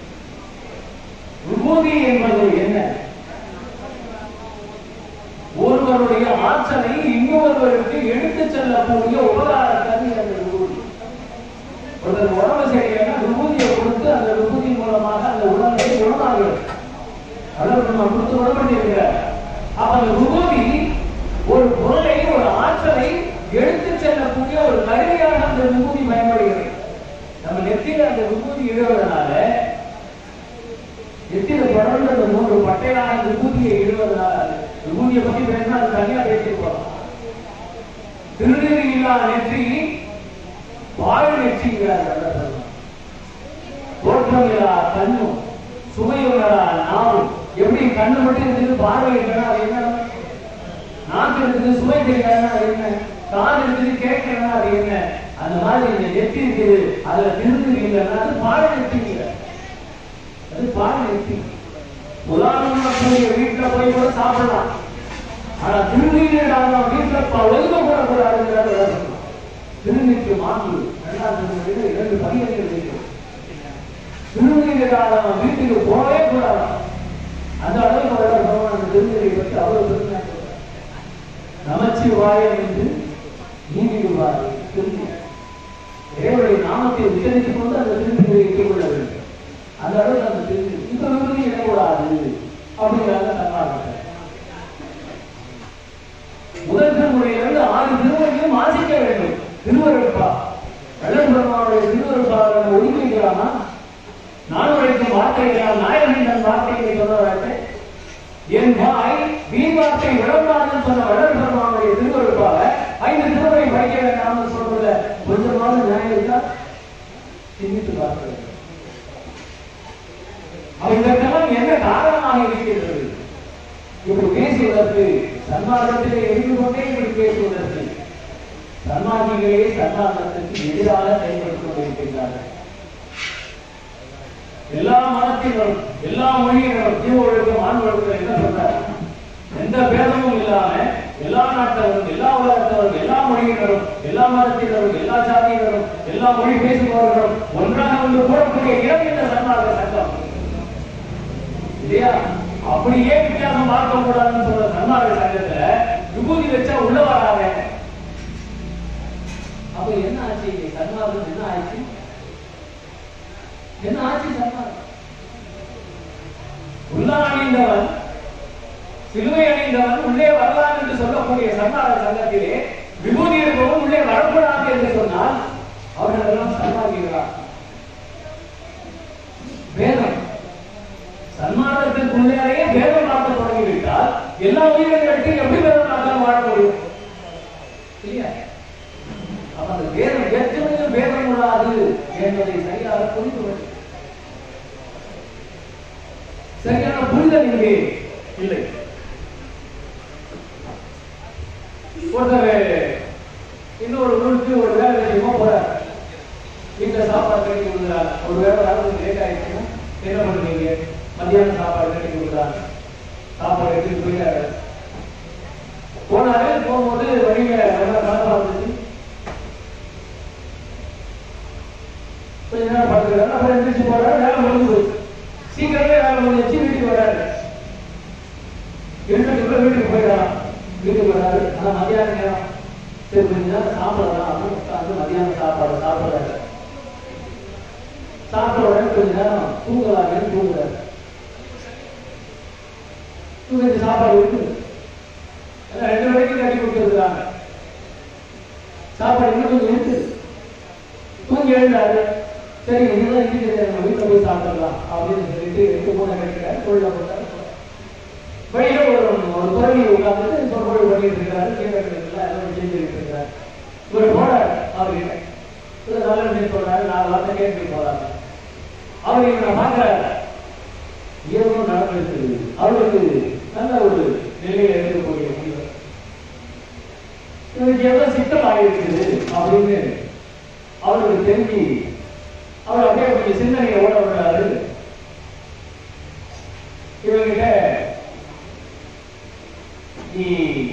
விபூதி என்பது என்ன ஒருவருடைய ஆற்றலை இன்னொருவருக்கு எடுத்துச் செல்லக்கூடிய உபகாரத்தை அந்த விபூதி ஒருத்தர் உடம்பு சரியில்லைன்னா விபூதியை கொடுத்து அந்த விபூதி மூலமாக அந்த உடலை குணமாகிறது அளவு நம்ம கொடுத்து குணப்படுத்தி இருக்கிறார் அப்ப அந்த விபூதி ஒரு பொருளை ஒரு ஆற்றலை எடுத்துச் செல்லக்கூடிய ஒரு கருவியாக அந்த விபூதி பயன்படுகிறது நம்ம நெத்தியில அந்த விபூதி இடுவதனால நெத்தியில தொடர்ந்து அந்த மூன்று பட்டையான விபூதியை இடுவதனால விபூதியை பத்தி பேசினா அது தனியா பேசிட்டு திருநீர் இல்லா நெற்றி வாழ் நெற்றிங்கிறார் வள்ளல் தோற்றம் இல்லா கண்ணும் சுமையுள்ளா நாவும் எப்படி கண்ணு மட்டும் இருக்குது பார்வை இல்லைன்னா அது என்ன நாக்கு இருக்குது சுவை தெரியாதுன்னா அது என்ன காது இருக்குது கேட்கலன்னா அது என்ன அந்த மாதிரி இந்த நெத்தி இருக்குது அதுல திருநீர் இல்லைன்னா அது பாழ நெத்தி இல்லை அது பாழ நெத்தி உதாரணம் கூடிய வீட்டுல போய் கூட சாப்பிடலாம் ஆனா திருநீரான வீட்டுல ப- ஒதுக்க கூட கூடாதுங்கிறார் விளக்கம். திருநீருக்கு மாற்று இரண்டாம் திருநீரில் இரண்டு பதியங்கள் இருக்கு திருநீரான வீட்டுக்கு போகவே கூடாது அந்த அளவுக்கு அவர் பகவான் அந்த திருநீரை பற்றி அவ்வளவு பெருமையாக சொல்றார். நமச்சிவாயம் என்று நீதிடுவார் திருநீர் இறைவனுடைய நாமத்தை உச்சரித்துக் கொண்டு அந்த திருநீரை ஏற்றுக்கொள்ள வேண்டும் அந்த அளவுக்கு அந்த திருநீர் இந்த விருது இடக்கூடாது அப்படிங்கிறாங்க தன்மார்கள் முதல் திருமுறையிலிருந்து ஆறு திருமுறையும் வாசிக்க வேண்டும் திருவருட்பா வள்ளல் பெருமானுடைய திருவருட்பா நம்ம ஒதுக்கி வைக்கலாமா நான் உழைக்கும் வார்த்தைகளால் நாயகன் தன் வார்த்தைகளை சொன்னவராக என் வாய் வீண் வார்த்தை விளம்பாதுன்னு சொன்ன வள்ளல் பெருமானுடைய திருவருட்பால ஐந்து திருமுறை படிக்க வேண்டாம்னு சொல்றதுல கொஞ்சமாவது நியாயம் இருக்கா சிந்தித்து பார்க்க வேண்டும் அப்ப இதற்கெல்லாம் என்ன காரணமாக இருக்கிறது இப்படி பேசுவதற்கு சன்மார்க்கத்திலே இருந்து கொண்டே இப்படி பேசுவதற்கு சன்மார்க்கிகளே சன்மார்க்கத்திற்கு எதிராக செயல்பட்டுக் கொண்டிருக்கின்றார்கள் எல்லா மதத்தினரும் எல்லா மொழியினரும் ஜீவ ஒழுக்கம் ஆண் ஒழுக்கம் என்ன சொல்றாரு எந்த பேதமும் இல்லாம எல்லா நாட்டவரும் எல்லா உலகத்தவரும் எல்லா மொழியினரும் எல்லா மதத்தினரும் எல்லா ஜாதியினரும் எல்லா மொழி பேசுபவர்களும் ஒன்றாக வந்து கூடக்கூடிய இடம் இந்த சன்மார்க்க சங்கம் இல்லையா அப்படியே வித்தியாசம் பார்க்க கூடாதுன்னு சொல்ற சன்மார்க்க சங்கத்துல விபூதி வச்சா உள்ள வராங்க அப்ப என்ன ஆச்சு இங்க சன்மார்க்கம் என்ன ஆச்சு என்ன ஆச்சு சன்மார்க்கம் உள்ள அணிந்தவன் சிலுவை அணிந்தவன் உள்ளே வரலாம் என்று சொல்லக்கூடிய சன்மார்க்க சங்கத்திலே விபூதி இருப்பவன் உள்ளே வரக்கூடாது என்று சொன்னால் அவர்களெல்லாம் சன்மார்க்கிறார் வேதம் சன்மார்க்கத்திற்குள்ளேயே பேதம் பார்க்க தொடங்கிவிட்டால் எல்லா உயிரினங்களுக்கு எப்படி பேதம் பார்க்காம வாழ முடியும் இல்லையா அப்ப அந்த வேதம் எத்தனையும் வேதம் கூடாது என்பதை சரியாக புரிந்து கொள்ள சரியான புரிதல் இங்கே இல்லை ஒருத்தர் இன்னொரு ஊருக்கு ஒரு வேலை விஷயமா போறார் வீட்டுல சாப்பாடு கட்டி கொடுக்குறாங்க ஒரு வேலை வரது லேட் ஆயிடுச்சுன்னா என்ன பண்ணுவீங்க மத்தியானம் சாப்பாடு கட்டி கொடுக்குறாங்க சாப்பாடு எடுத்துட்டு போயிட்டாரு போனாரு போகும்போது வழியில நல்லா காசா வந்துச்சு கொஞ்ச நேரம் பார்த்துக்கிறாரு அப்புறம் எந்திரிச்சு போறாரு வேலை முடிஞ்சு போச்சு சீக்கிரமே வேலை முடிஞ்சிச்சு வீட்டுக்கு வராரு இருட்டுக்குள்ள வீட்டுக்கு போயிடலாம் வீட்டுக்கு வராரு ஆனா மத்தியான நேரம் சரி கொஞ்ச நேரம் சாப்பிடலாம் அப்படின்னு உட்கார்ந்து மத்தியானம் சாப்பாடு சாப்பிடுறாரு சாப்பிட்ட உடனே கொஞ்ச நேரம் தூங்கலாங்கன்னு தூங்குறாரு தூங்கிட்டு சாப்பாடு இருக்குது எல்லாம் ரெண்டு வரைக்கும் கட்டி கொடுத்துருக்காங்க சாப்பாடு இன்னும் கொஞ்சம் இருக்குது தூங்கி எழுந்தாரு சரி இதுதான் இருக்குது நம்ம வீட்டில் போய் சாப்பிடலாம் அப்படின்னு சொல்லிட்டு எட்டு மூணு கட்டிக்கிறாரு தொழில போட்டாரு வெளியில ஒரு ஒரு துறவி உட்கார்ந்துட்டு சொற்பொழி பண்ணிட்டு இருக்காரு கீழே எல்லாம் செஞ்சுட்டு இருக்காரு இவர் போறாரு அவர்கிட்ட இது நல்ல விஷயம் சொல்றாரு நாலு வார்த்தை கேட்டு போறாங்க அவர் இவனை பார்க்கிறாரு ஏதோ நடந்திருக்குது அவருக்கு நல்ல ஒரு நிலையில இருக்கக்கூடிய முடிவு இவருக்கு ஏதோ சிக்கல் ஆகிருக்குது அப்படின்னு அவருக்கு தெரிஞ்சு அவர் அப்படியே கொஞ்சம் சிந்தனையை ஓட விடுறாரு இவங்கிட்ட நீ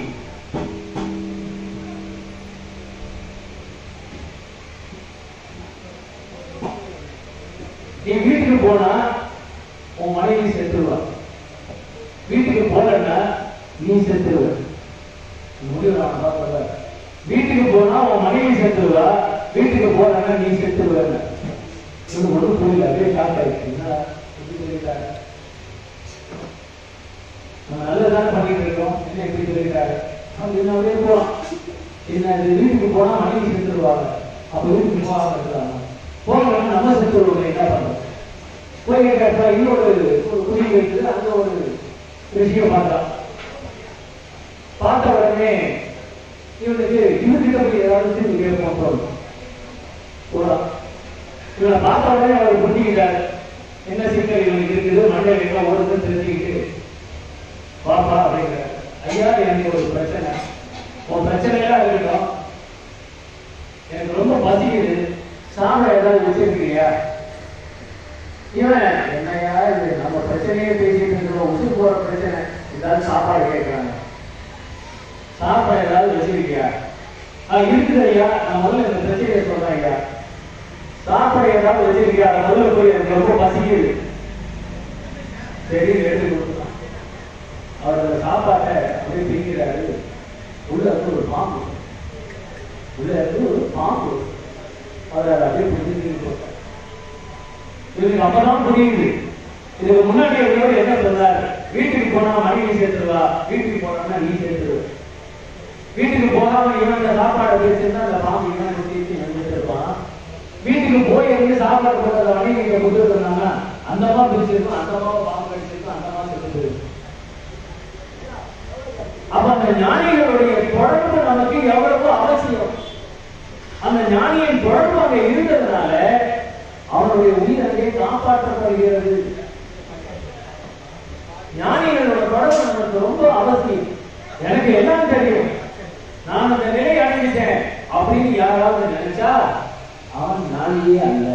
நீ வீட்டுக்கு போனா உன் மனைவி செத்துருவா வீட்டுக்கு போலன்னா நீ செத்துருவ முடிவு நான் பார்க்கல வீட்டுக்கு போனா உன் மனைவி செத்துருவா வீட்டுக்கு போலன்னா நீ செத்துருவ இது ஒன்றும் புரியல அப்படியே ஷாக் ஆயிடுச்சு என்ன எப்படி சொல்லிட்டாரு நம்ம நல்லதுதான் பண்ணிட்டு இருக்கோம் என்ன எப்படி சொல்லிட்டாரு அப்படின்னாவே போகலாம் என்ன இது வீட்டுக்கு போனா மனைவி செத்துருவாங்க அப்ப வீட்டுக்கு போகாம இருக்கிறாங்க போகலாம் நம்ம செத்துருவோம் என்ன பண்றோம் போய் கேட்டா இன்னொரு ஒரு குடி வைத்து அங்க ஒரு விஷயம் பார்த்தான் பார்த்த உடனே இவனுக்கு இவன்கிட்ட போய் ஏதாவது திரும்பி கேட்போம் தோணும் போலாம் இவனை பார்த்த உடனே அவர் புரிஞ்சுக்கிட்டாரு என்ன சிக்கல் இவனுக்கு இருக்குது மண்டையில் என்ன ஓடுதுன்னு தெரிஞ்சுக்கிட்டு வாப்பா அப்படிங்கிறார் ஐயா எனக்கு ஒரு பிரச்சனை உன் பிரச்சனையெல்லாம் இருக்கட்டும் எனக்கு ரொம்ப பசிக்குது சாப்பிட ஏதாவது வச்சிருக்கிறியா இவன் என்னையா இது நம்ம பிரச்சனையே பேசிட்டு இருக்கிறோம் உசு போற பிரச்சனை ஏதாவது சாப்பாடு கேட்கறாங்க சாப்பாடு ஏதாவது வச்சிருக்கியா ஆ இருக்குது ஐயா நான் முதல்ல இந்த பிரச்சனையை சொல்றேன் ஐயா சாப்பாடு ஏதாவது வச்சிருக்கியா அதை முதல்ல போய் எனக்கு ரொம்ப பசிக்குது சரி எடுத்து கொடுக்கலாம் அவர் அந்த சாப்பாட்டை அப்படியே பிரிக்கிறாரு உள்ள இருந்து ஒரு பாம்பு உள்ள இருந்து ஒரு பாம்பு அவர் அதை அப்படியே பிடிச்சி போட்டார் இவருக்கு அப்பதான் புரியுது இதுக்கு முன்னாடி இருக்கிறவர் என்ன சொல்றாரு வீட்டுக்கு போனா மனைவி சேர்த்துருவா வீட்டுக்கு போனா நீ சேர்த்துருவ வீட்டுக்கு போகாம இவன் இந்த சாப்பாடை பிரிச்சிருந்தா அந்த பாம்பு இவன் சுத்தி வந்துருப்பான் வீட்டுக்கு போய் இருந்து சாப்பாடு போட்டு அந்த மனைவி இங்க கொடுத்துருந்தாங்க அந்த அம்மா பிரிச்சிருக்கும் அந்த அம்மா பாம்பு கடிச்சிருக்கும் அந்த அம்மா செத்து போயிருக்கும் அப்ப அந்த ஞானிகளுடைய தொடர்பு நமக்கு எவ்வளவு அவசியம் அந்த ஞானியின் தொடர்பு அங்க இருந்ததுனால அவனுடைய உயிர் அங்கே காப்பாற்றப்படுகிறது ஞானிகளோட தொடர்பு நமக்கு ரொம்ப அவசியம் எனக்கு எல்லாம் தெரியும் நான் அந்த நிலை அடைஞ்சிட்டேன் அப்படின்னு யாராவது நினைச்சா அவன் ஞானியே அல்ல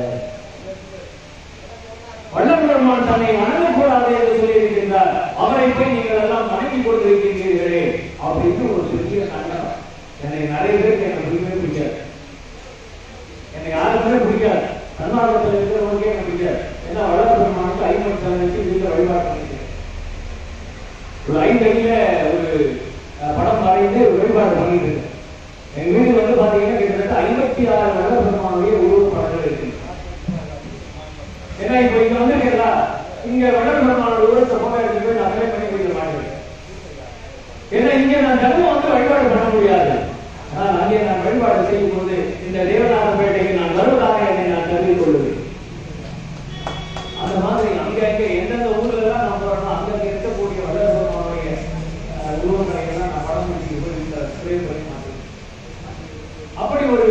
வல்லபெருமான் தன்னை வணங்கக்கூடாது என்று சொல்லியிருக்கின்றார் அவரை போய் நீங்கள் எல்லாம் வணங்கி கொண்டிருக்கிறீர்களே அப்படின்னு ஒரு பெரிய சங்கம் என்னை நிறைய பேருக்கு எனக்கு பிடிக்கவே பிடிக்காது என்னை யாருக்குமே பிடிக்காது கர்நாடகத்தில் இருக்கிறவங்களுக்கே எனக்கு பிடிக்காது ஏன்னா வல்லபெருமானுக்கு ஐநூறு தலை வச்சு வீட்டில் வழிபாடு பண்ணிக்கிறேன் ஒரு ஐந்து அடியில ஒரு அஹ், படம் வரைந்து வழிபாடு பண்ணிட்டு இருக்கேன் எங்க வீடு வந்து பாத்தீங்கன்னா கிட்டத்தட்ட ஐம்பத்தி ஆறு வல்லபெருமானுடைய உருவப்படங்கள் இருக்கு ஏன்னா இப்ப இங்க வந்திருக்கீங்களா இங்க வல்லபெருமானோட உருவத்தை போட்டோ எடுத்து போய் நான் அப்ளை பண்ணி கொடுக்க மாட்டேன் ஏன்னா இங்க நான் தர்மம் வந்து வழிபாடு பண்ண முடியாது ஆனால் அங்கே நான் வழிபாடு செய்யும் போது இந்த தேவநாதபேட்டைக்கு நான் வருவதாக என்னை நான் தெரிவித்துக் கொள்வேன் அந்த மாதிரி அங்க அங்க எந்தெந்த ஊர்ல எல்லாம் நான் போறோம் அங்க அங்க இருக்கக்கூடிய வல்லபெருமானுடைய அஹ், உருவங்களை எல்லாம் நான் படம் பிடிச்சி போய் இந்த ஸ்ப்ரே பண்ணி மாட்டேன் அப்படி ஒரு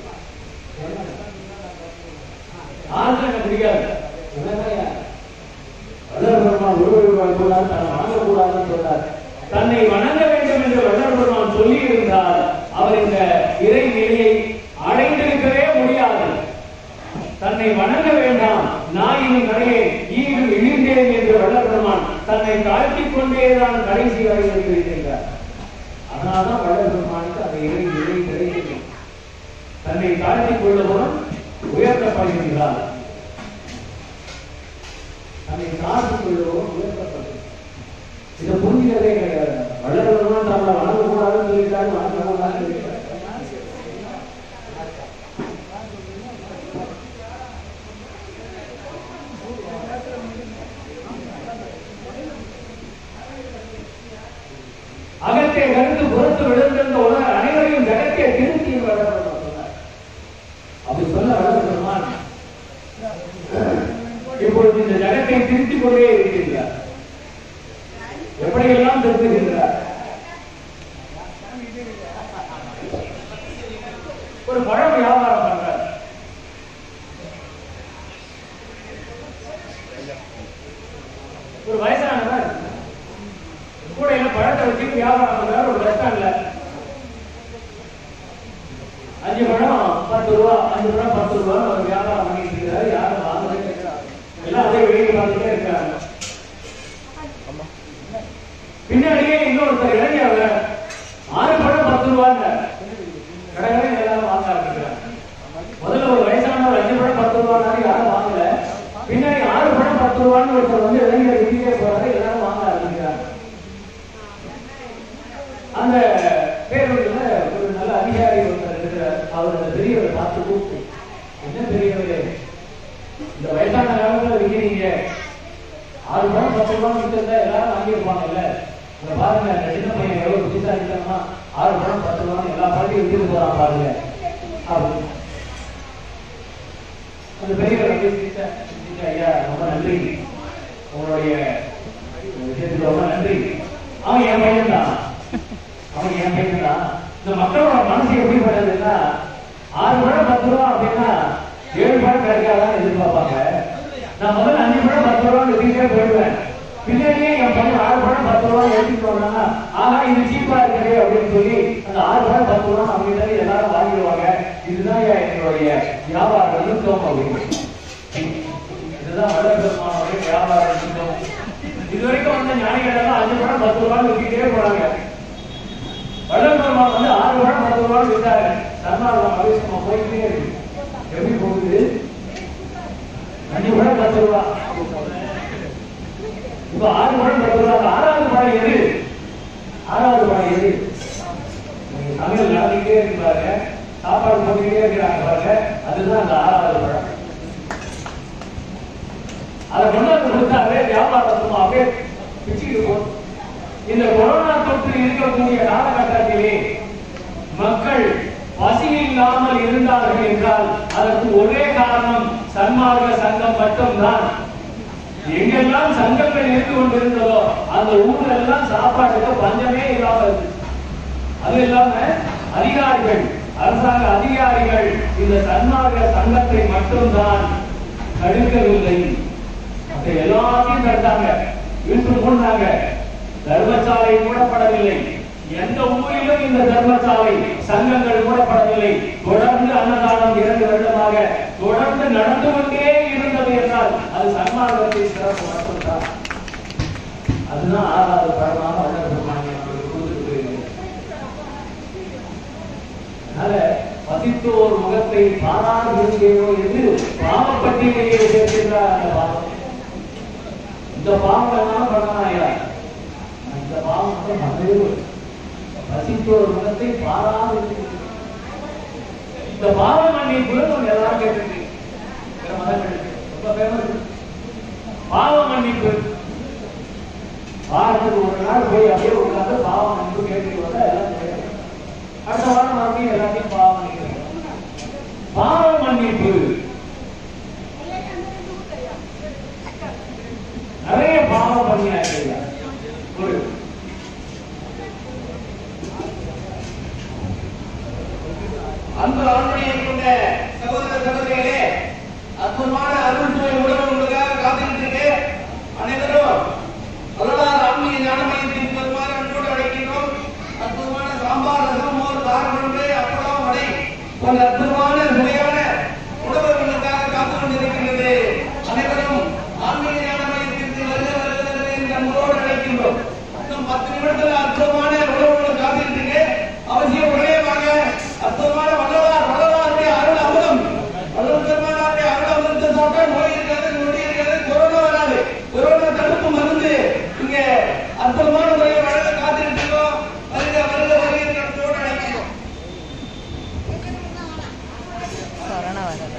ஆளுநர் எனக்கு பிடிக்காது என்னங்க வள்ளல் பெருமான் உருவழிவாள் கூடாது தன்னை வணங்கக்கூடாதுன்னு சொன்னார் தன்னை வணங்க வேண்டும் என்று வள்ளல் பெருமான் சொல்லி இருந்தால் அவர் இந்த இறை நிலையை அடைந்திருக்கவே முடியாது தன்னை வணங்க வேண்டாம் நாயின் கரையே ஈடு இழிந்தேன் என்று வள்ளல் பெருமான் தன்னை தாழ்த்திக் கொண்டேதான் கடைசி வரை இருக்கின்றார் அதனால்தான் வள்ளல் பெருமானுக்கு அந்த இறை நிலை கிடைக்கிறது தன்னை தாழ்த்திக் கொள்ளுவதும் உயர்த்தப்படுகின்றார் தன்னை தாழ்த்திக் கொள்ளுவதும் உயர்த்தப்படுகிறது இதை புரிஞ்சுக்கிறதே கிடையாது வள்ளல்தான் தன்னை வணங்கக்கூடாதுன்னு சொல்லிட்டாரு வணங்கக்கூடாதுன்னு சொல்லிட்டாரு அகத்தை கருத்து புறத்து விழுந்திருந்த உலக அனைவரையும் ஜகத்தை திருத்தி வளர்ப்பவர் சொன்னார் அப்படி சொல்ல வளர்ப்பெருமான் இப்பொழுது இந்த ஜகத்தை திருத்திக் கொண்டே இருக்கின்றார் எப்படியெல்லாம் திருத்துகின்றார் ஒரு பழம் வியாபாரம் பண்றார் ஒரு வயசானவர் கூடையில பழத்தை வச்சு வியாபாரம் பண்றாரு ஒரு பஸ் ஸ்டாண்ட்ல அஞ்சு பழம் பத்து ரூபா அஞ்சு பழம் பத்து ரூபா ஒரு வியாபாரம் பண்ணிட்டு இருக்காரு யாரும் வாங்கவே இல்லை. எல்லாம் அதே வெளியே பார்த்துட்டே இருக்காங்க பின்னாடியே இன்னொருத்தர் இளைஞர் ஆறு பழம் பத்து ரூபான்னு கடற்கரை எல்லாரும் வாங்க ஆரம்பிக்கிறாங்க முதல்ல ஒரு வயசானவர் அஞ்சு பழம் பத்து ரூபான்னு யாரும் வாங்கல பின்னாடி ஆறு பழம் பத்து ரூபான்னு ஒருத்தர் வந்து இளைஞர் இந்தியே போறாரு எல்லாரும் வாங்க ஆரம்பிக்கிறாங்க அந்த பேருந்துல ஒரு நல்ல அதிகாரி ஒருத்தர் இருக்கிறார் அவர் அந்த பெரியவரை பார்த்து கூப்பிட்டு என்ன பெரியவரே இந்த வயசான காலத்துல விற்கிறீங்க ஆறு பணம் பத்து ரூபாய் விட்டுருந்தா எல்லாரும் வாங்கியிருப்பாங்கல்ல இங்க பாருங்க அந்த சின்ன பையன் எவ்வளவு புத்திசாலித்தனமா ஆறு படம் பத்து படம் எல்லா படத்தையும் எடுத்துட்டு போறான் பாருங்க அப்படி அந்த பெரியவர் அப்படியே சிரிச்சா, சிரிச்சா, ஐயா ரொம்ப நன்றி உங்களுடைய விஷயத்துக்கு ரொம்ப நன்றி அவன் என் பையன் தான் அவன் என் பையன் தான் இந்த மக்களோட மனசு எப்படிப்பட்டதுன்னா ஆறு பழம் பத்து ரூபா அப்படின்னா ஏழு பழம் கிடைக்காதான்னு எதிர்பார்ப்பாங்க நான் முதல்ல அஞ்சு பழம் பத்து ரூபா எடுத்துக்கிட்டே போயிடுவேன் பின்னாடியே என் பையன் ஆறு பழம் பத்து ரூபா எடுத்துட்டு வந்தாங்கன்னா ஆஹா இது சீப்பா இருக்குது அப்படின்னு சொல்லி அந்த ஆறு பழம் பத்து ரூபா அவங்க எல்லாரும் வாங்கிடுவாங்க இதுதான் என்னுடைய வியாபார நுட்பம் அப்படின்னு இதுதான் வள்ளல் பெருமானுடைய வியாபார நுட்பம் இது வரைக்கும் வந்த ஞானிகள் எல்லாம் அஞ்சு பழம் பத்து ரூபான்னு விற்கிட்டே போறாங்க வள்ளல் பெருமான் வந்து ஆறு பழம் பத்து ரூபான்னு விற்றாரு சன்மார்க்கம் அபிஷேகமா போயிட்டே இருக்கு எப்படி போகுது அஞ்சு பழம் பத்து ரூபா இப்ப ஆறு பழம் பத்து ரூபா அந்த ஆறாவது பழம் எது ஆறாவது பழம் எது நீங்க சமையல் நடந்துக்கிட்டே இருக்கு பாருங்க சாப்பாடு போட்டுக்கிட்டே இருக்கிறாங்க பாருங்க அதுதான் அந்த ஆறாவது பழம் அதை கொண்டு வந்து கொடுத்தாலே வியாபாரத்தும் அப்படியே பிச்சுக்கிட்டு போகும் இந்த கொரோனா தொற்று இருக்கக்கூடிய காலகட்டத்திலே மக்கள் பசி இல்லாமல் இருந்தார்கள் என்றால் அதற்கு ஒரே காரணம் சன்மார்க்க சங்கம் மட்டும்தான் எங்கெல்லாம் சங்கங்கள் இருந்து கொண்டிருந்ததோ அந்த ஊர்ல எல்லாம் சாப்பாட்டுக்கு பஞ்சமே இல்லாம இருந்துச்சு அது இல்லாம அதிகாரிகள் அரசாங்க அதிகாரிகள் இந்த சன்மார்க்க சங்கத்தை மட்டும்தான் தடுக்கவில்லை மற்ற எல்லாத்தையும் தடுத்தாங்க இழுத்து மூடினாங்க தர்மசாலை மூடப்படவில்லை எந்த ஊரிலும் இந்த தர்மசாலை சங்கங்கள் மூடப்படவில்லை தொடர்ந்து அன்னதானம் இரண்டு வருடமாக தொடர்ந்து நடந்து கொண்டே இருந்தது என்றால் அது சன்மார்க்கத்தின் சிறப்பு மட்டும்தான் அதுதான் ஆறாவது படமாக வள்ளல் பெருமானி அவர்கள் கொடுத்திருக்கிறது அதனால பசித்தோர் முகத்தை பாராது விரும்புகிறோ என்று பாவப்பட்டியலையே சேர்க்கின்றார் அந்த பாவம் இந்த பாவம் எல்லாம் பண்ணலாம் ஐயா இந்த பாவம் மட்டும் பண்ணவே இல்லை. பசித்தோர் முகத்தை பாராது விரும்புகிறோம். இந்த பாவ மன்னிப்பு நம்ம எல்லாரும் கேட்டிருக்கீங்க பிற மதங்களுக்கு ரொம்ப ஃபேமஸ் பாவ மன்னிப்பு வாரத்துக்கு ஒரு நாள் போய் அப்படியே உட்கார்ந்து பாவ மன்னிப்பு கேட்டுட்டு வந்தா எல்லாம் கேட்கணும். அடுத்த வாரம் மறுபடியும் எல்லாத்தையும் பாவம் மன்னிக்கிறேன் பாவ மன்னிப்பு நிறைய பாவம் பண்ணியாச்சு ஐயா. ஒரு
அன்பு ஆண்மணியை கொண்ட சகோதர சகோதரிகளே அற்புதமான அருள் சுவை உணவு உங்களுக்காக காத்துக்கிட்டு இருக்கு அனைவரும் வரலாறு ஆன்மீக ஞானமயத்தின் பெருமாறு அன்போடு அழைக்கின்றோம் அற்புதமான சாம்பார் ரசம் மோர் காரக்குழம்பு அப்பளம் வடை போன்ற அற்புதமான சுவையான உணவு உங்களுக்காக காத்துக் கொண்டிருக்கின்றது அனைவரும் ஆன்மீக ஞானமயத்திற்கு வருக வருக வருக என்று அன்போடு அழைக்கின்றோம் இன்னும் பத்து நிமிடத்தில் அற்புதமான உணவு உங்களுக்கு காத்துக்கிட்டு இருக்கு அவசியம் உடனே வாங்க அற்புதமான வல்லவார் வல்லவாருடைய அருள் அமுதம் வல்லல் பெருமானாருடைய அருள் அமுதத்தை சாப்பிட்டா நோய் இருக்காது நொடி இருக்காது கொரோனா வராது கொரோனா தடுப்பு மருந்து இங்க அற்புதமான முறையை வழங்க காத்துக்கிட்டு இருக்கோம் வருக வருக வருக என்று அன்போடு அழைக்கிறோம்
கொரோனா வரது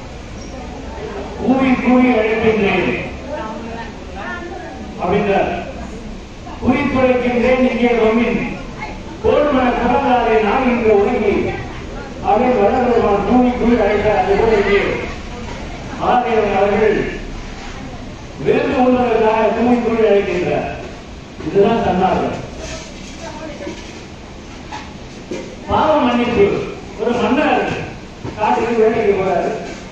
கூவி கூவி அழைக்கின்றேன் அப்படின்றார் குறித்துரைக்கின்றேன் இங்கே ரொமின் கோல்மன குரலாரை நான் இன்று உலகி அவன் வளர்வான் கூவி கூவி அழைத்தார் அது போல இங்கே ஆதேவன் அவர்கள் வேறு உள்ளவர்களாக கூவி கூவி அழைக்கின்றார் இதுதான் தன்னார்கள் பாவ மன்னிப்பு ஒரு மன்னர் காட்டுக்கு வேலைக்கு போறாரு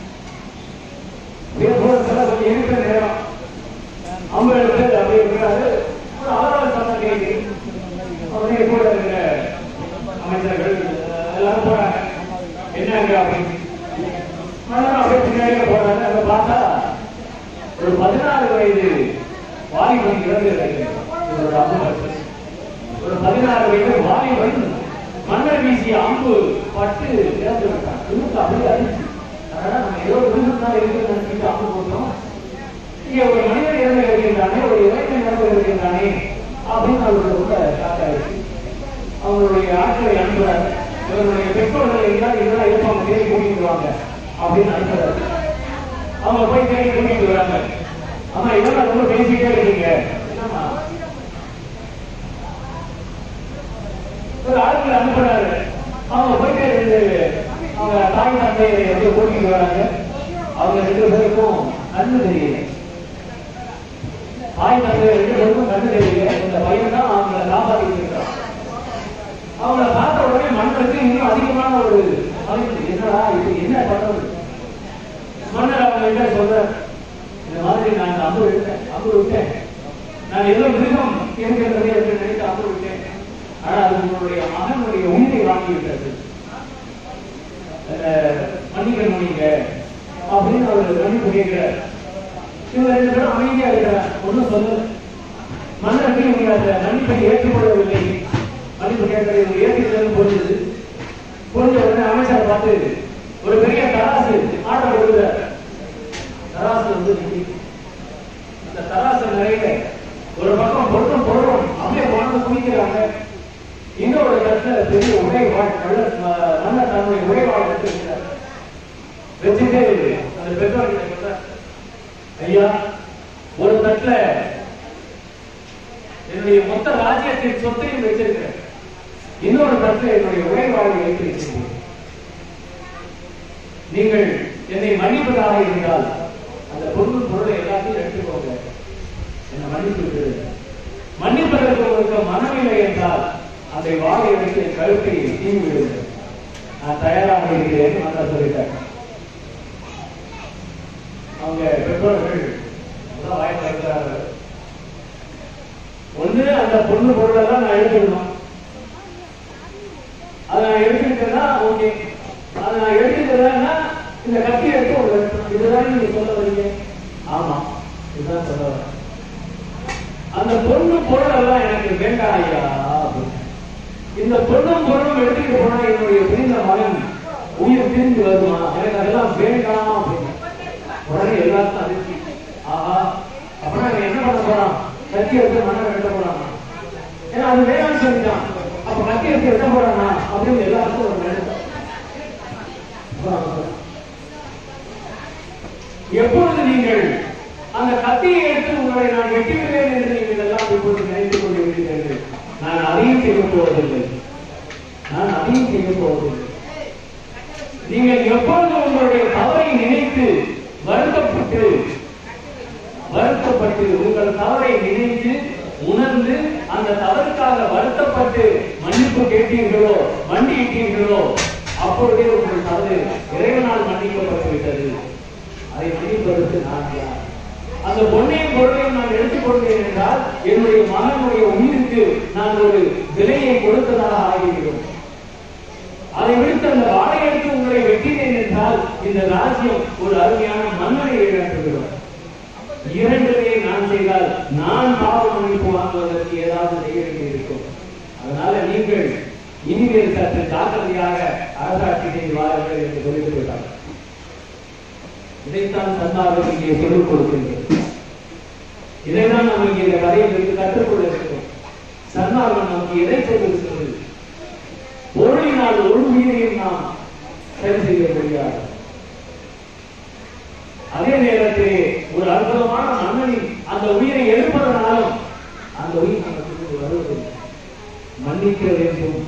போறதுல கொஞ்சம் இருக்கிற நேரம் ஐம்பது பேர் அப்படியே இருக்கிறாரு ஒரு ஆறாவது சட்டம் கேட்டு உடனே கூட இருக்கிற அமைச்சர்கள் எல்லாரும் போறாங்க என்னங்க அப்படின்னு மன்னர் அப்படியே பின்னாடியே போறாங்க அங்க பார்த்தா ஒரு பதினாறு வயது வாலிபன் இறந்து கிடக்கிறது இவரோட அம்பு ஒரு பதினாறு வயது வாலிபன் மன்னர் வீசிய அம்பு பட்டு இறந்து விட்டான் இவருக்கு அப்படியே அடிச்சு அதனால நம்ம ஏதோ விருதுனால இருக்கு நினைச்சிட்டு அம்பு போட்டோம் இங்க ஒரு மனிதன் இறந்து இருக்கின்றானே ஒரு இளைஞன் இறந்து இருக்கின்றானே அப்படின்னு அவருக்கு ரொம்ப ஷாக் ஆயிடுச்சு அவங்களுடைய ஆட்களை அனுப்புறாரு இவருடைய பெற்றோர்கள் இருந்தால் இதெல்லாம் இருப்பாங்க தேடி கூட்டிட்டு வாங்க அப்படின்னு அனுப்புறாரு அவங்க போய் தேடி கூட்டிட்டு வராங்க ஆமா இதெல்லாம் ரொம்ப பேசிட்டே இருக்கீங்க என்னம்மா அனுப்புறாரு அவங்க போயிட்டு ரெண்டு அவங்க தாய் தந்தையை வந்து கூட்டிட்டு வராங்க அவங்க ரெண்டு பேருக்கும் கண்ணு தெரியல தாய் தந்தை ரெண்டு பேருக்கும் கண்ணு தெரியல இந்த பையன் தான் அவங்கள காப்பாற்றிட்டு இருக்கான் அவங்கள பார்த்த உடனே மன்னருக்கு இன்னும் அதிகமான ஒரு மகிழ்ச்சி. என்னடா இது என்ன பண்றது மன்னர் அவங்க என்ன சொல்ற இந்த மாதிரி நான் அம்பு விட்டேன் அம்பு விட்டேன் நான் ஏதோ மிருகம் என்கின்றதை என்று நினைத்து அம்பு விட்டேன் ஆனால் அது உங்களுடைய மகனுடைய உயிரை வாங்கி விட்டது அஹ், மன்னிக்கணும் நீங்க அப்படின்னு அவர் மன்னிப்பு கேட்கிறார் இவங்க ரெண்டு பேரும் அமைதியா இருக்கிறார் ஒன்றும் சொல்லல மன்னருக்கு இவங்க அந்த மன்னிப்பை ஏற்றுக்கொள்ளவில்லை மன்னிப்பு கேட்கறது இவங்க ஏற்றுக்கிறது புரிஞ்சது புரிஞ்ச உடனே அமைச்சர் பார்த்து ஒரு பெரிய தராசு ஆர்டர் கொடுக்குறார் தராசு வந்து நிக்குது. அந்த தராசு நிறைய ஒரு பக்கம் பொருளும் பொருளும் அப்படியே கொண்டு குவிக்கிறாங்க இன்னொரு இடத்துல பெரிய உடைவாள் நல்ல நல்ல தன்னுடைய உடைவாள் வச்சிருக்கிறார் வச்சுட்டே அந்த பெற்றோர்கிட்ட சொல்றார் ஐயா ஒரு தட்டுல என்னுடைய மொத்த ராஜ்யத்தின் சொத்தையும் வச்சிருக்கிறேன் இன்னொரு தட்டுல என்னுடைய உடைவாளை வைத்து வச்சிருக்கிறேன் நீங்கள் என்னை மன்னிப்பதாக இருந்தால் அந்த பொருள் பொருளை எல்லாத்தையும் எடுத்துக்கோங்க என்னை மன்னித்து விடுங்க மன்னிப்பதற்கு உங்களுக்கு மனமில்லை என்றால் அதை வாழை எடுத்து என் கழுத்தை தீவி விடுங்க நான் தயாராக இருக்கிறேன் நான் சொல்லிட்டேன் அவங்க பெற்றோர்கள் முதல் வாய் திறக்கிறார்கள். ஒண்ணு அந்த பொண்ணு பொருளெல்லாம் நான் எடுத்துக்கணும் அதை நான் எடுத்துக்கிட்டேன்னா ஓகே அதை நான் எடுத்துக்கிறேன்னா இந்த கத்தி எடுத்து ஒரு வெட்டணும். இதுதான் நீங்க சொல்ல வரீங்க ஆமா இதுதான் சொல்ல வரேன் அந்த பொண்ணு பொருள் எல்லாம் எனக்கு வேண்டாம் ஐயா அப்படின்னு. இந்த பொண்ணும் பொருளும் எடுத்துக்கிட்டு போனா என்னுடைய பிரிந்த மகன் உயிர் பிரிந்து வருமா எனக்கு அதெல்லாம் வேண்டாம் அப்படின்னு உடனே எல்லாருக்கும் அதிர்ச்சி ஆஹா அப்படின்னா இவன் என்ன பண்ண போறான் கத்தி எடுத்து மண்ணை வெட்ட போறான் ஏன்னா அது வேணாம்னு சொல்லிட்டான் அப்ப கத்தி எடுத்து வெட்ட போறானா அப்படின்னு எல்லாருக்கும் ஒரு நினைப்பு எப்பொழுது நீங்கள் அந்த கத்தியை எடுத்து உங்களை நான் வெட்டுகிறேன் என்று நீங்கள் எல்லாம் இப்பொழுது நினைத்துக் கொண்டிருக்கிறீர்கள் நான் அதையும் செய்ய போவதில்லை நான் அதையும் செய்ய போவதில்லை நீங்கள் எப்பொழுது உங்களுடைய தவறை நினைத்து வருத்தப்பட்டு வருத்தப்பட்டு உங்கள் தவறை நினைத்து உணர்ந்து அந்த தவறுக்காக வருத்தப்பட்டு மன்னிப்பு கேட்டீர்களோ மன்னிட்டீர்களோ அப்பொழுதே உங்கள் தவறு இறைவனால் மன்னிக்கப்பட்டு விட்டது அதை மன்னிப்பதற்கு நான் யார் அந்த பொன்னையும் பொருளையும் நான் எடுத்துக்கொண்டேன் என்றால் என்னுடைய மகனுடைய உயிருக்கு நான் ஒரு விலையை கொடுத்ததாக ஆகிவிடும் அதை விடுத்து அந்த வாழை எடுத்து உங்களை வெட்டினேன் என்றால் இந்த ராஜ்யம் ஒரு அருமையான மன்னனை இழந்துவிடும் இரண்டிலே நான் செய்தால் நான் பாவ மன்னிப்பு வாங்குவதற்கு ஏதாவது செய்ய வேண்டியிருக்கும் அதனால நீங்கள் இனிமேல் சற்று ஜாக்கிரதையாக அரசாட்சி செய்து வாருங்கள் என்று சொல்லிட்டு போயிட்டார் இதைத்தான் சந்தாரம் இங்கே சொல்லிக் கொடுக்கின்றது இதைதான் நாம் இங்கே இந்த கதையிலிருந்து கற்றுக்கொள்ள வேண்டும் சன்னார்வம் நமக்கு எதை சொல்லிருக்கிறது பொருளினால் ஒரு உயிரையும் நாம் சரி செய்ய முடியாது அதே நேரத்திலே ஒரு அற்புதமான மன்னனின் அந்த உயிரை எழுப்பதனாலும் அந்த உயிர் நமக்கு வருவதில்லை மன்னிக்க வேண்டும்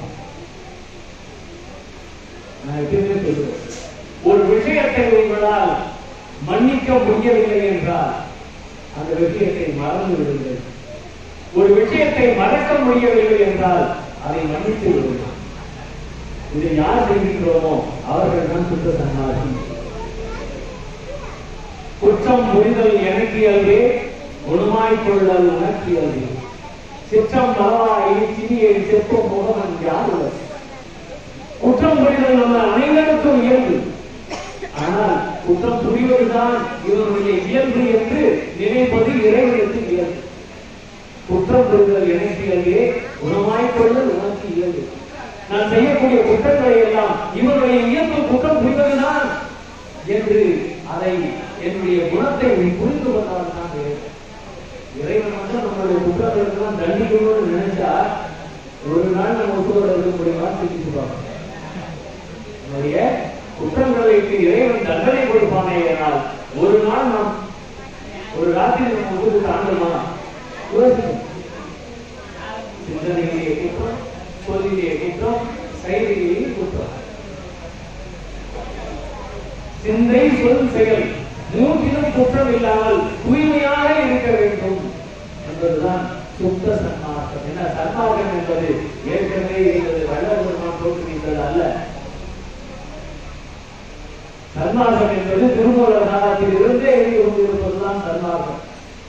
நான் எப்பயுமே சொல்லுவேன் ஒரு விஷயத்தை உங்களால் மன்னிக்க முடியவில்லை என்றால் அந்த விஷயத்தை மறந்து விடுங்கள் ஒரு விஷயத்தை மறக்க முடியவில்லை என்றால் அதை மன்னித்து விடுங்கள் இதை யார் செய்கின்றோமோ அவர்கள் தான் சுத்த சன்னாசி குற்றம் புரிதல் எனக்கு அல்வே குணமாய் கொள்ளல் உனக்கு அல்வே சிற்றம் பலவாய் சிறியை செப்பம் முகமன் யாருவர் குற்றம் புரிதல் நம்ம அனைவருக்கும் இயல்பு ஆனால் குற்றம் புரிவதுதான் இவருடைய இயல்பு என்று நினைப்பது இறைவனுக்கு இயல்பு குற்றம் புரிதல் எனக்கு இயல்பே குணமாய் கொள்ளல் உனக்கு இயல்பு நான் செய்யக்கூடிய குற்றங்களை எல்லாம் இவருடைய இயல்பு குற்றம் புரிவதுதான் என்று அதை என்னுடைய குணத்தை நீ புரிந்து கொண்டால் தான் இறைவன். இறைவன் மட்டும் நம்மளுடைய குற்றங்களுக்கெல்லாம் தண்டிக்கணும்னு நினைச்சா ஒரு நாள் நம்ம உத்தரவோட இருக்க முடியுமா சிந்திச்சு பார்க்கணும் நம்முடைய குற்றங்களுக்கு இறைவன் தண்டனை கொடுப்பானே ஆனால் ஒரு நாள் நாம் ஒரு ராத்திரி நம்ம ஊருக்கு தாண்டமா யோசிக்கணும் சிந்தனையிலே குற்றம் சொல்லிலே குற்றம் சொல்லும் செயல் மூன்றிலும் குற்றம் இல்லாமல் தூய்மையாக இருக்க வேண்டும் என்பதுதான் சுத்த சன்மார்க்கம் என்ன சன்மார்க்கம் என்பது ஏற்கனவே இருந்தது வல்லபெருமான் தோற்றுவித்தது அல்ல சன்மார்க்கம் என்பது திருமூலர் காலத்தில் இருந்தே எழுதி கொண்டிருப்பதுதான் சன்மார்க்கம்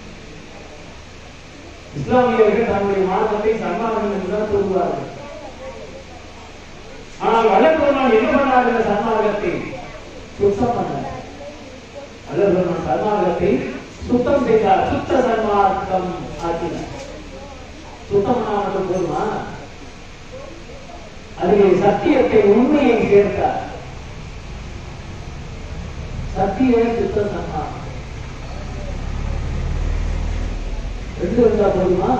இஸ்லாமியர்கள் தன்னுடைய மார்க்கத்தை சன்மார்க்கம் என்றுதான் சொல்லுவார்கள் ஆனால் வல்லபெருமான் என்ன பண்ணார் இந்த சன்மார்க்கத்தை சுத்தம் பண்ணார் வல்லபெருமான் சன்மார்க்கத்தை சுத்தம் செய்தார் சுத்த சன்மார்க்கம் ஆக்கினார் சுத்தம் பண்ணா மட்டும் போதுமா அதிலே சத்தியத்தை உண்மையை சேர்த்தார் சத்திய சுத்த சன்மார்க்கம் ரெண்டு இருந்தா போதுமா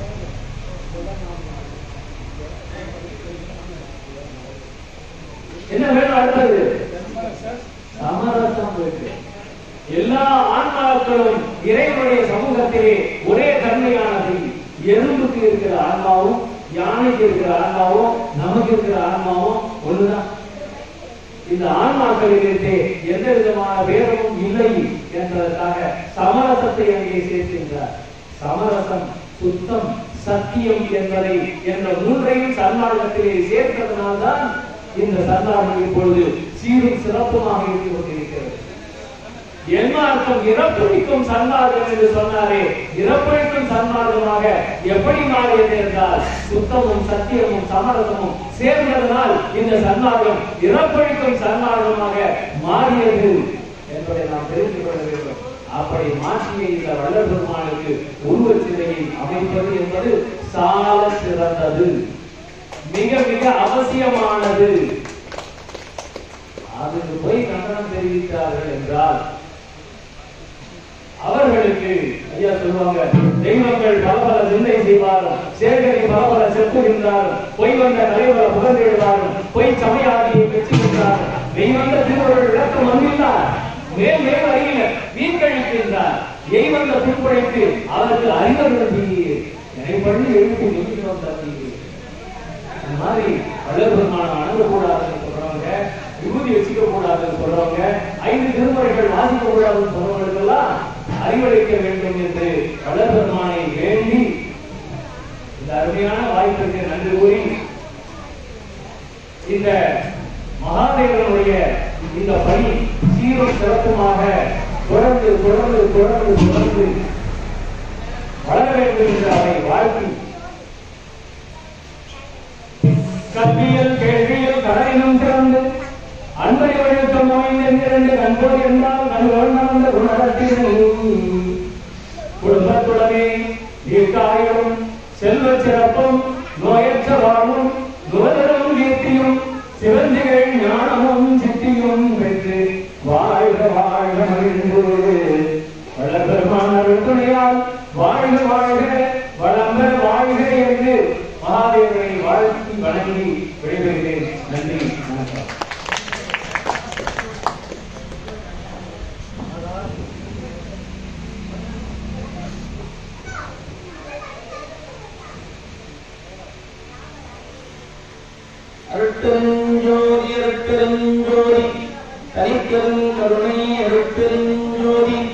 என்ன வேணும் அடுத்தது சமரசம் இருக்கு எல்லா ஆன்மாக்களும் இறைவனுடைய சமூகத்திலே ஒரே தன்மையானது எறும்புக்கு இருக்கிற ஆன்மாவும் யானைக்கு இருக்கிற ஆன்மாவும் நமக்கு இருக்கிற ஆன்மாவும் ஒண்ணுதான் இந்த ஆன்மாக்களிலே எந்த விதமான வேதமும் இல்லை என்பதற்காக சமரசத்தை அங்கே சேர்க்கின்றார் சமரசம் சுத்தம் சத்தியம் என்பதை என்ற மூன்றையும் சன்மார்க்கத்திலே சேர்த்ததனால்தான் இந்த சன்மார்க்கம் இப்பொழுது சீரும் சிறப்புமாக இருந்து கொண்டிருக்கிறது என்ன அர்த்தம் இறப்பளிக்கும் சன்மார்க்கம் என்று சொன்னாரே இறப்பளிக்கும் சன்மார்க்கமாக எப்படி மாறியது என்றால் சுத்தமும் சத்தியமும் சமரசமும் சேர்ந்ததனால் இந்த சன்மார்க்கம் இறப்பளிக்கும் சன்மார்க்கமாக மாறியது என்பதை நாம் தெரிந்து கொள்ள வேண்டும் அப்படி மாற்றிய இந்த வள்ளல் பெருமானுக்கு உருவச் சிலையை அமைப்பது என்பது சால சிறந்தது மிக மிக அவசியமானது அதுக்கு போய் கண்டனம் தெரிவித்தார்கள் என்றால் அவர்களுக்கு ஐயா சொல்லுவாங்க தெய்வங்கள் பல பல சிந்தை செய்வாரும் சேர்கரை பல பல செப்புகின்றாரும் பொய் வந்த தலைவரை புகழ்ந்திடுவாரும் பொய் சமயாதியை வெச்சுகின்றாரும் மெய் வந்த திருவருள் விளக்கம் வந்திருந்தார் மேல் மேல் அறியில வீண் கழிக்கின்றார் எய் வந்த பின்புழைத்து அவருக்கு அறிவர்கள் தீயே என்னை பண்ணி எழுப்பி நிமிஷம் தந்தீங்க இந்த மாதிரி வள்ளல் பெருமானம் அணுகக்கூடாதுன்னு சொல்றவங்க விபூதி வச்சுக்க கூடாதுன்னு சொல்றவங்க ஐந்து திருமுறைகள் வாசிக்க கூடாதுன்னு சொல்றவங்களுக்கெல்லாம் அறிவளிக்க வேண்டும் என்று வள்ளல் பெருமானை வேண்டி இந்த அருமையான வாய்ப்பிற்கு நன்றி கூறி இந்த மகாதேவனுடைய இந்த பணி சீரும் சிறப்புமாக தொடர்ந்து தொடர்ந்து தொடர்ந்து தொடர்ந்து வளர வேண்டும் என்று அவரை வாழ்த்தி கல்வியில் கேள்வியில் கடலினும் திறந்து அன்பை ஒழுக்கம் அமைந்திருந்த கண்போடு என்றால் கண்கோள் நடந்த குணரத்தினை குடும்பத்துடனே தீர்க்காயும் செல்வ சிறப்பும் நோயற்ற வாழ்வும் நுவதரும் கீர்த்தியும் சிவந்திகள் ஞானமும் சித்தியும் பெற்று வாழ்க வாழ்க மகிழ்ந்து வளபெருமானர் துணையால் வாழ்க வாழ்க வளம்பெற வாழ்க என்று மகாதேவனை வாழ்த்தி வணங்கி விடைபெறுகிறேன் நன்றி வணக்கம்
அருட்பெருஞ்சோதி அருட்பெருஞ்சோதி தனிப்பெரும் கருணை அருட்பெருஞ்சோதி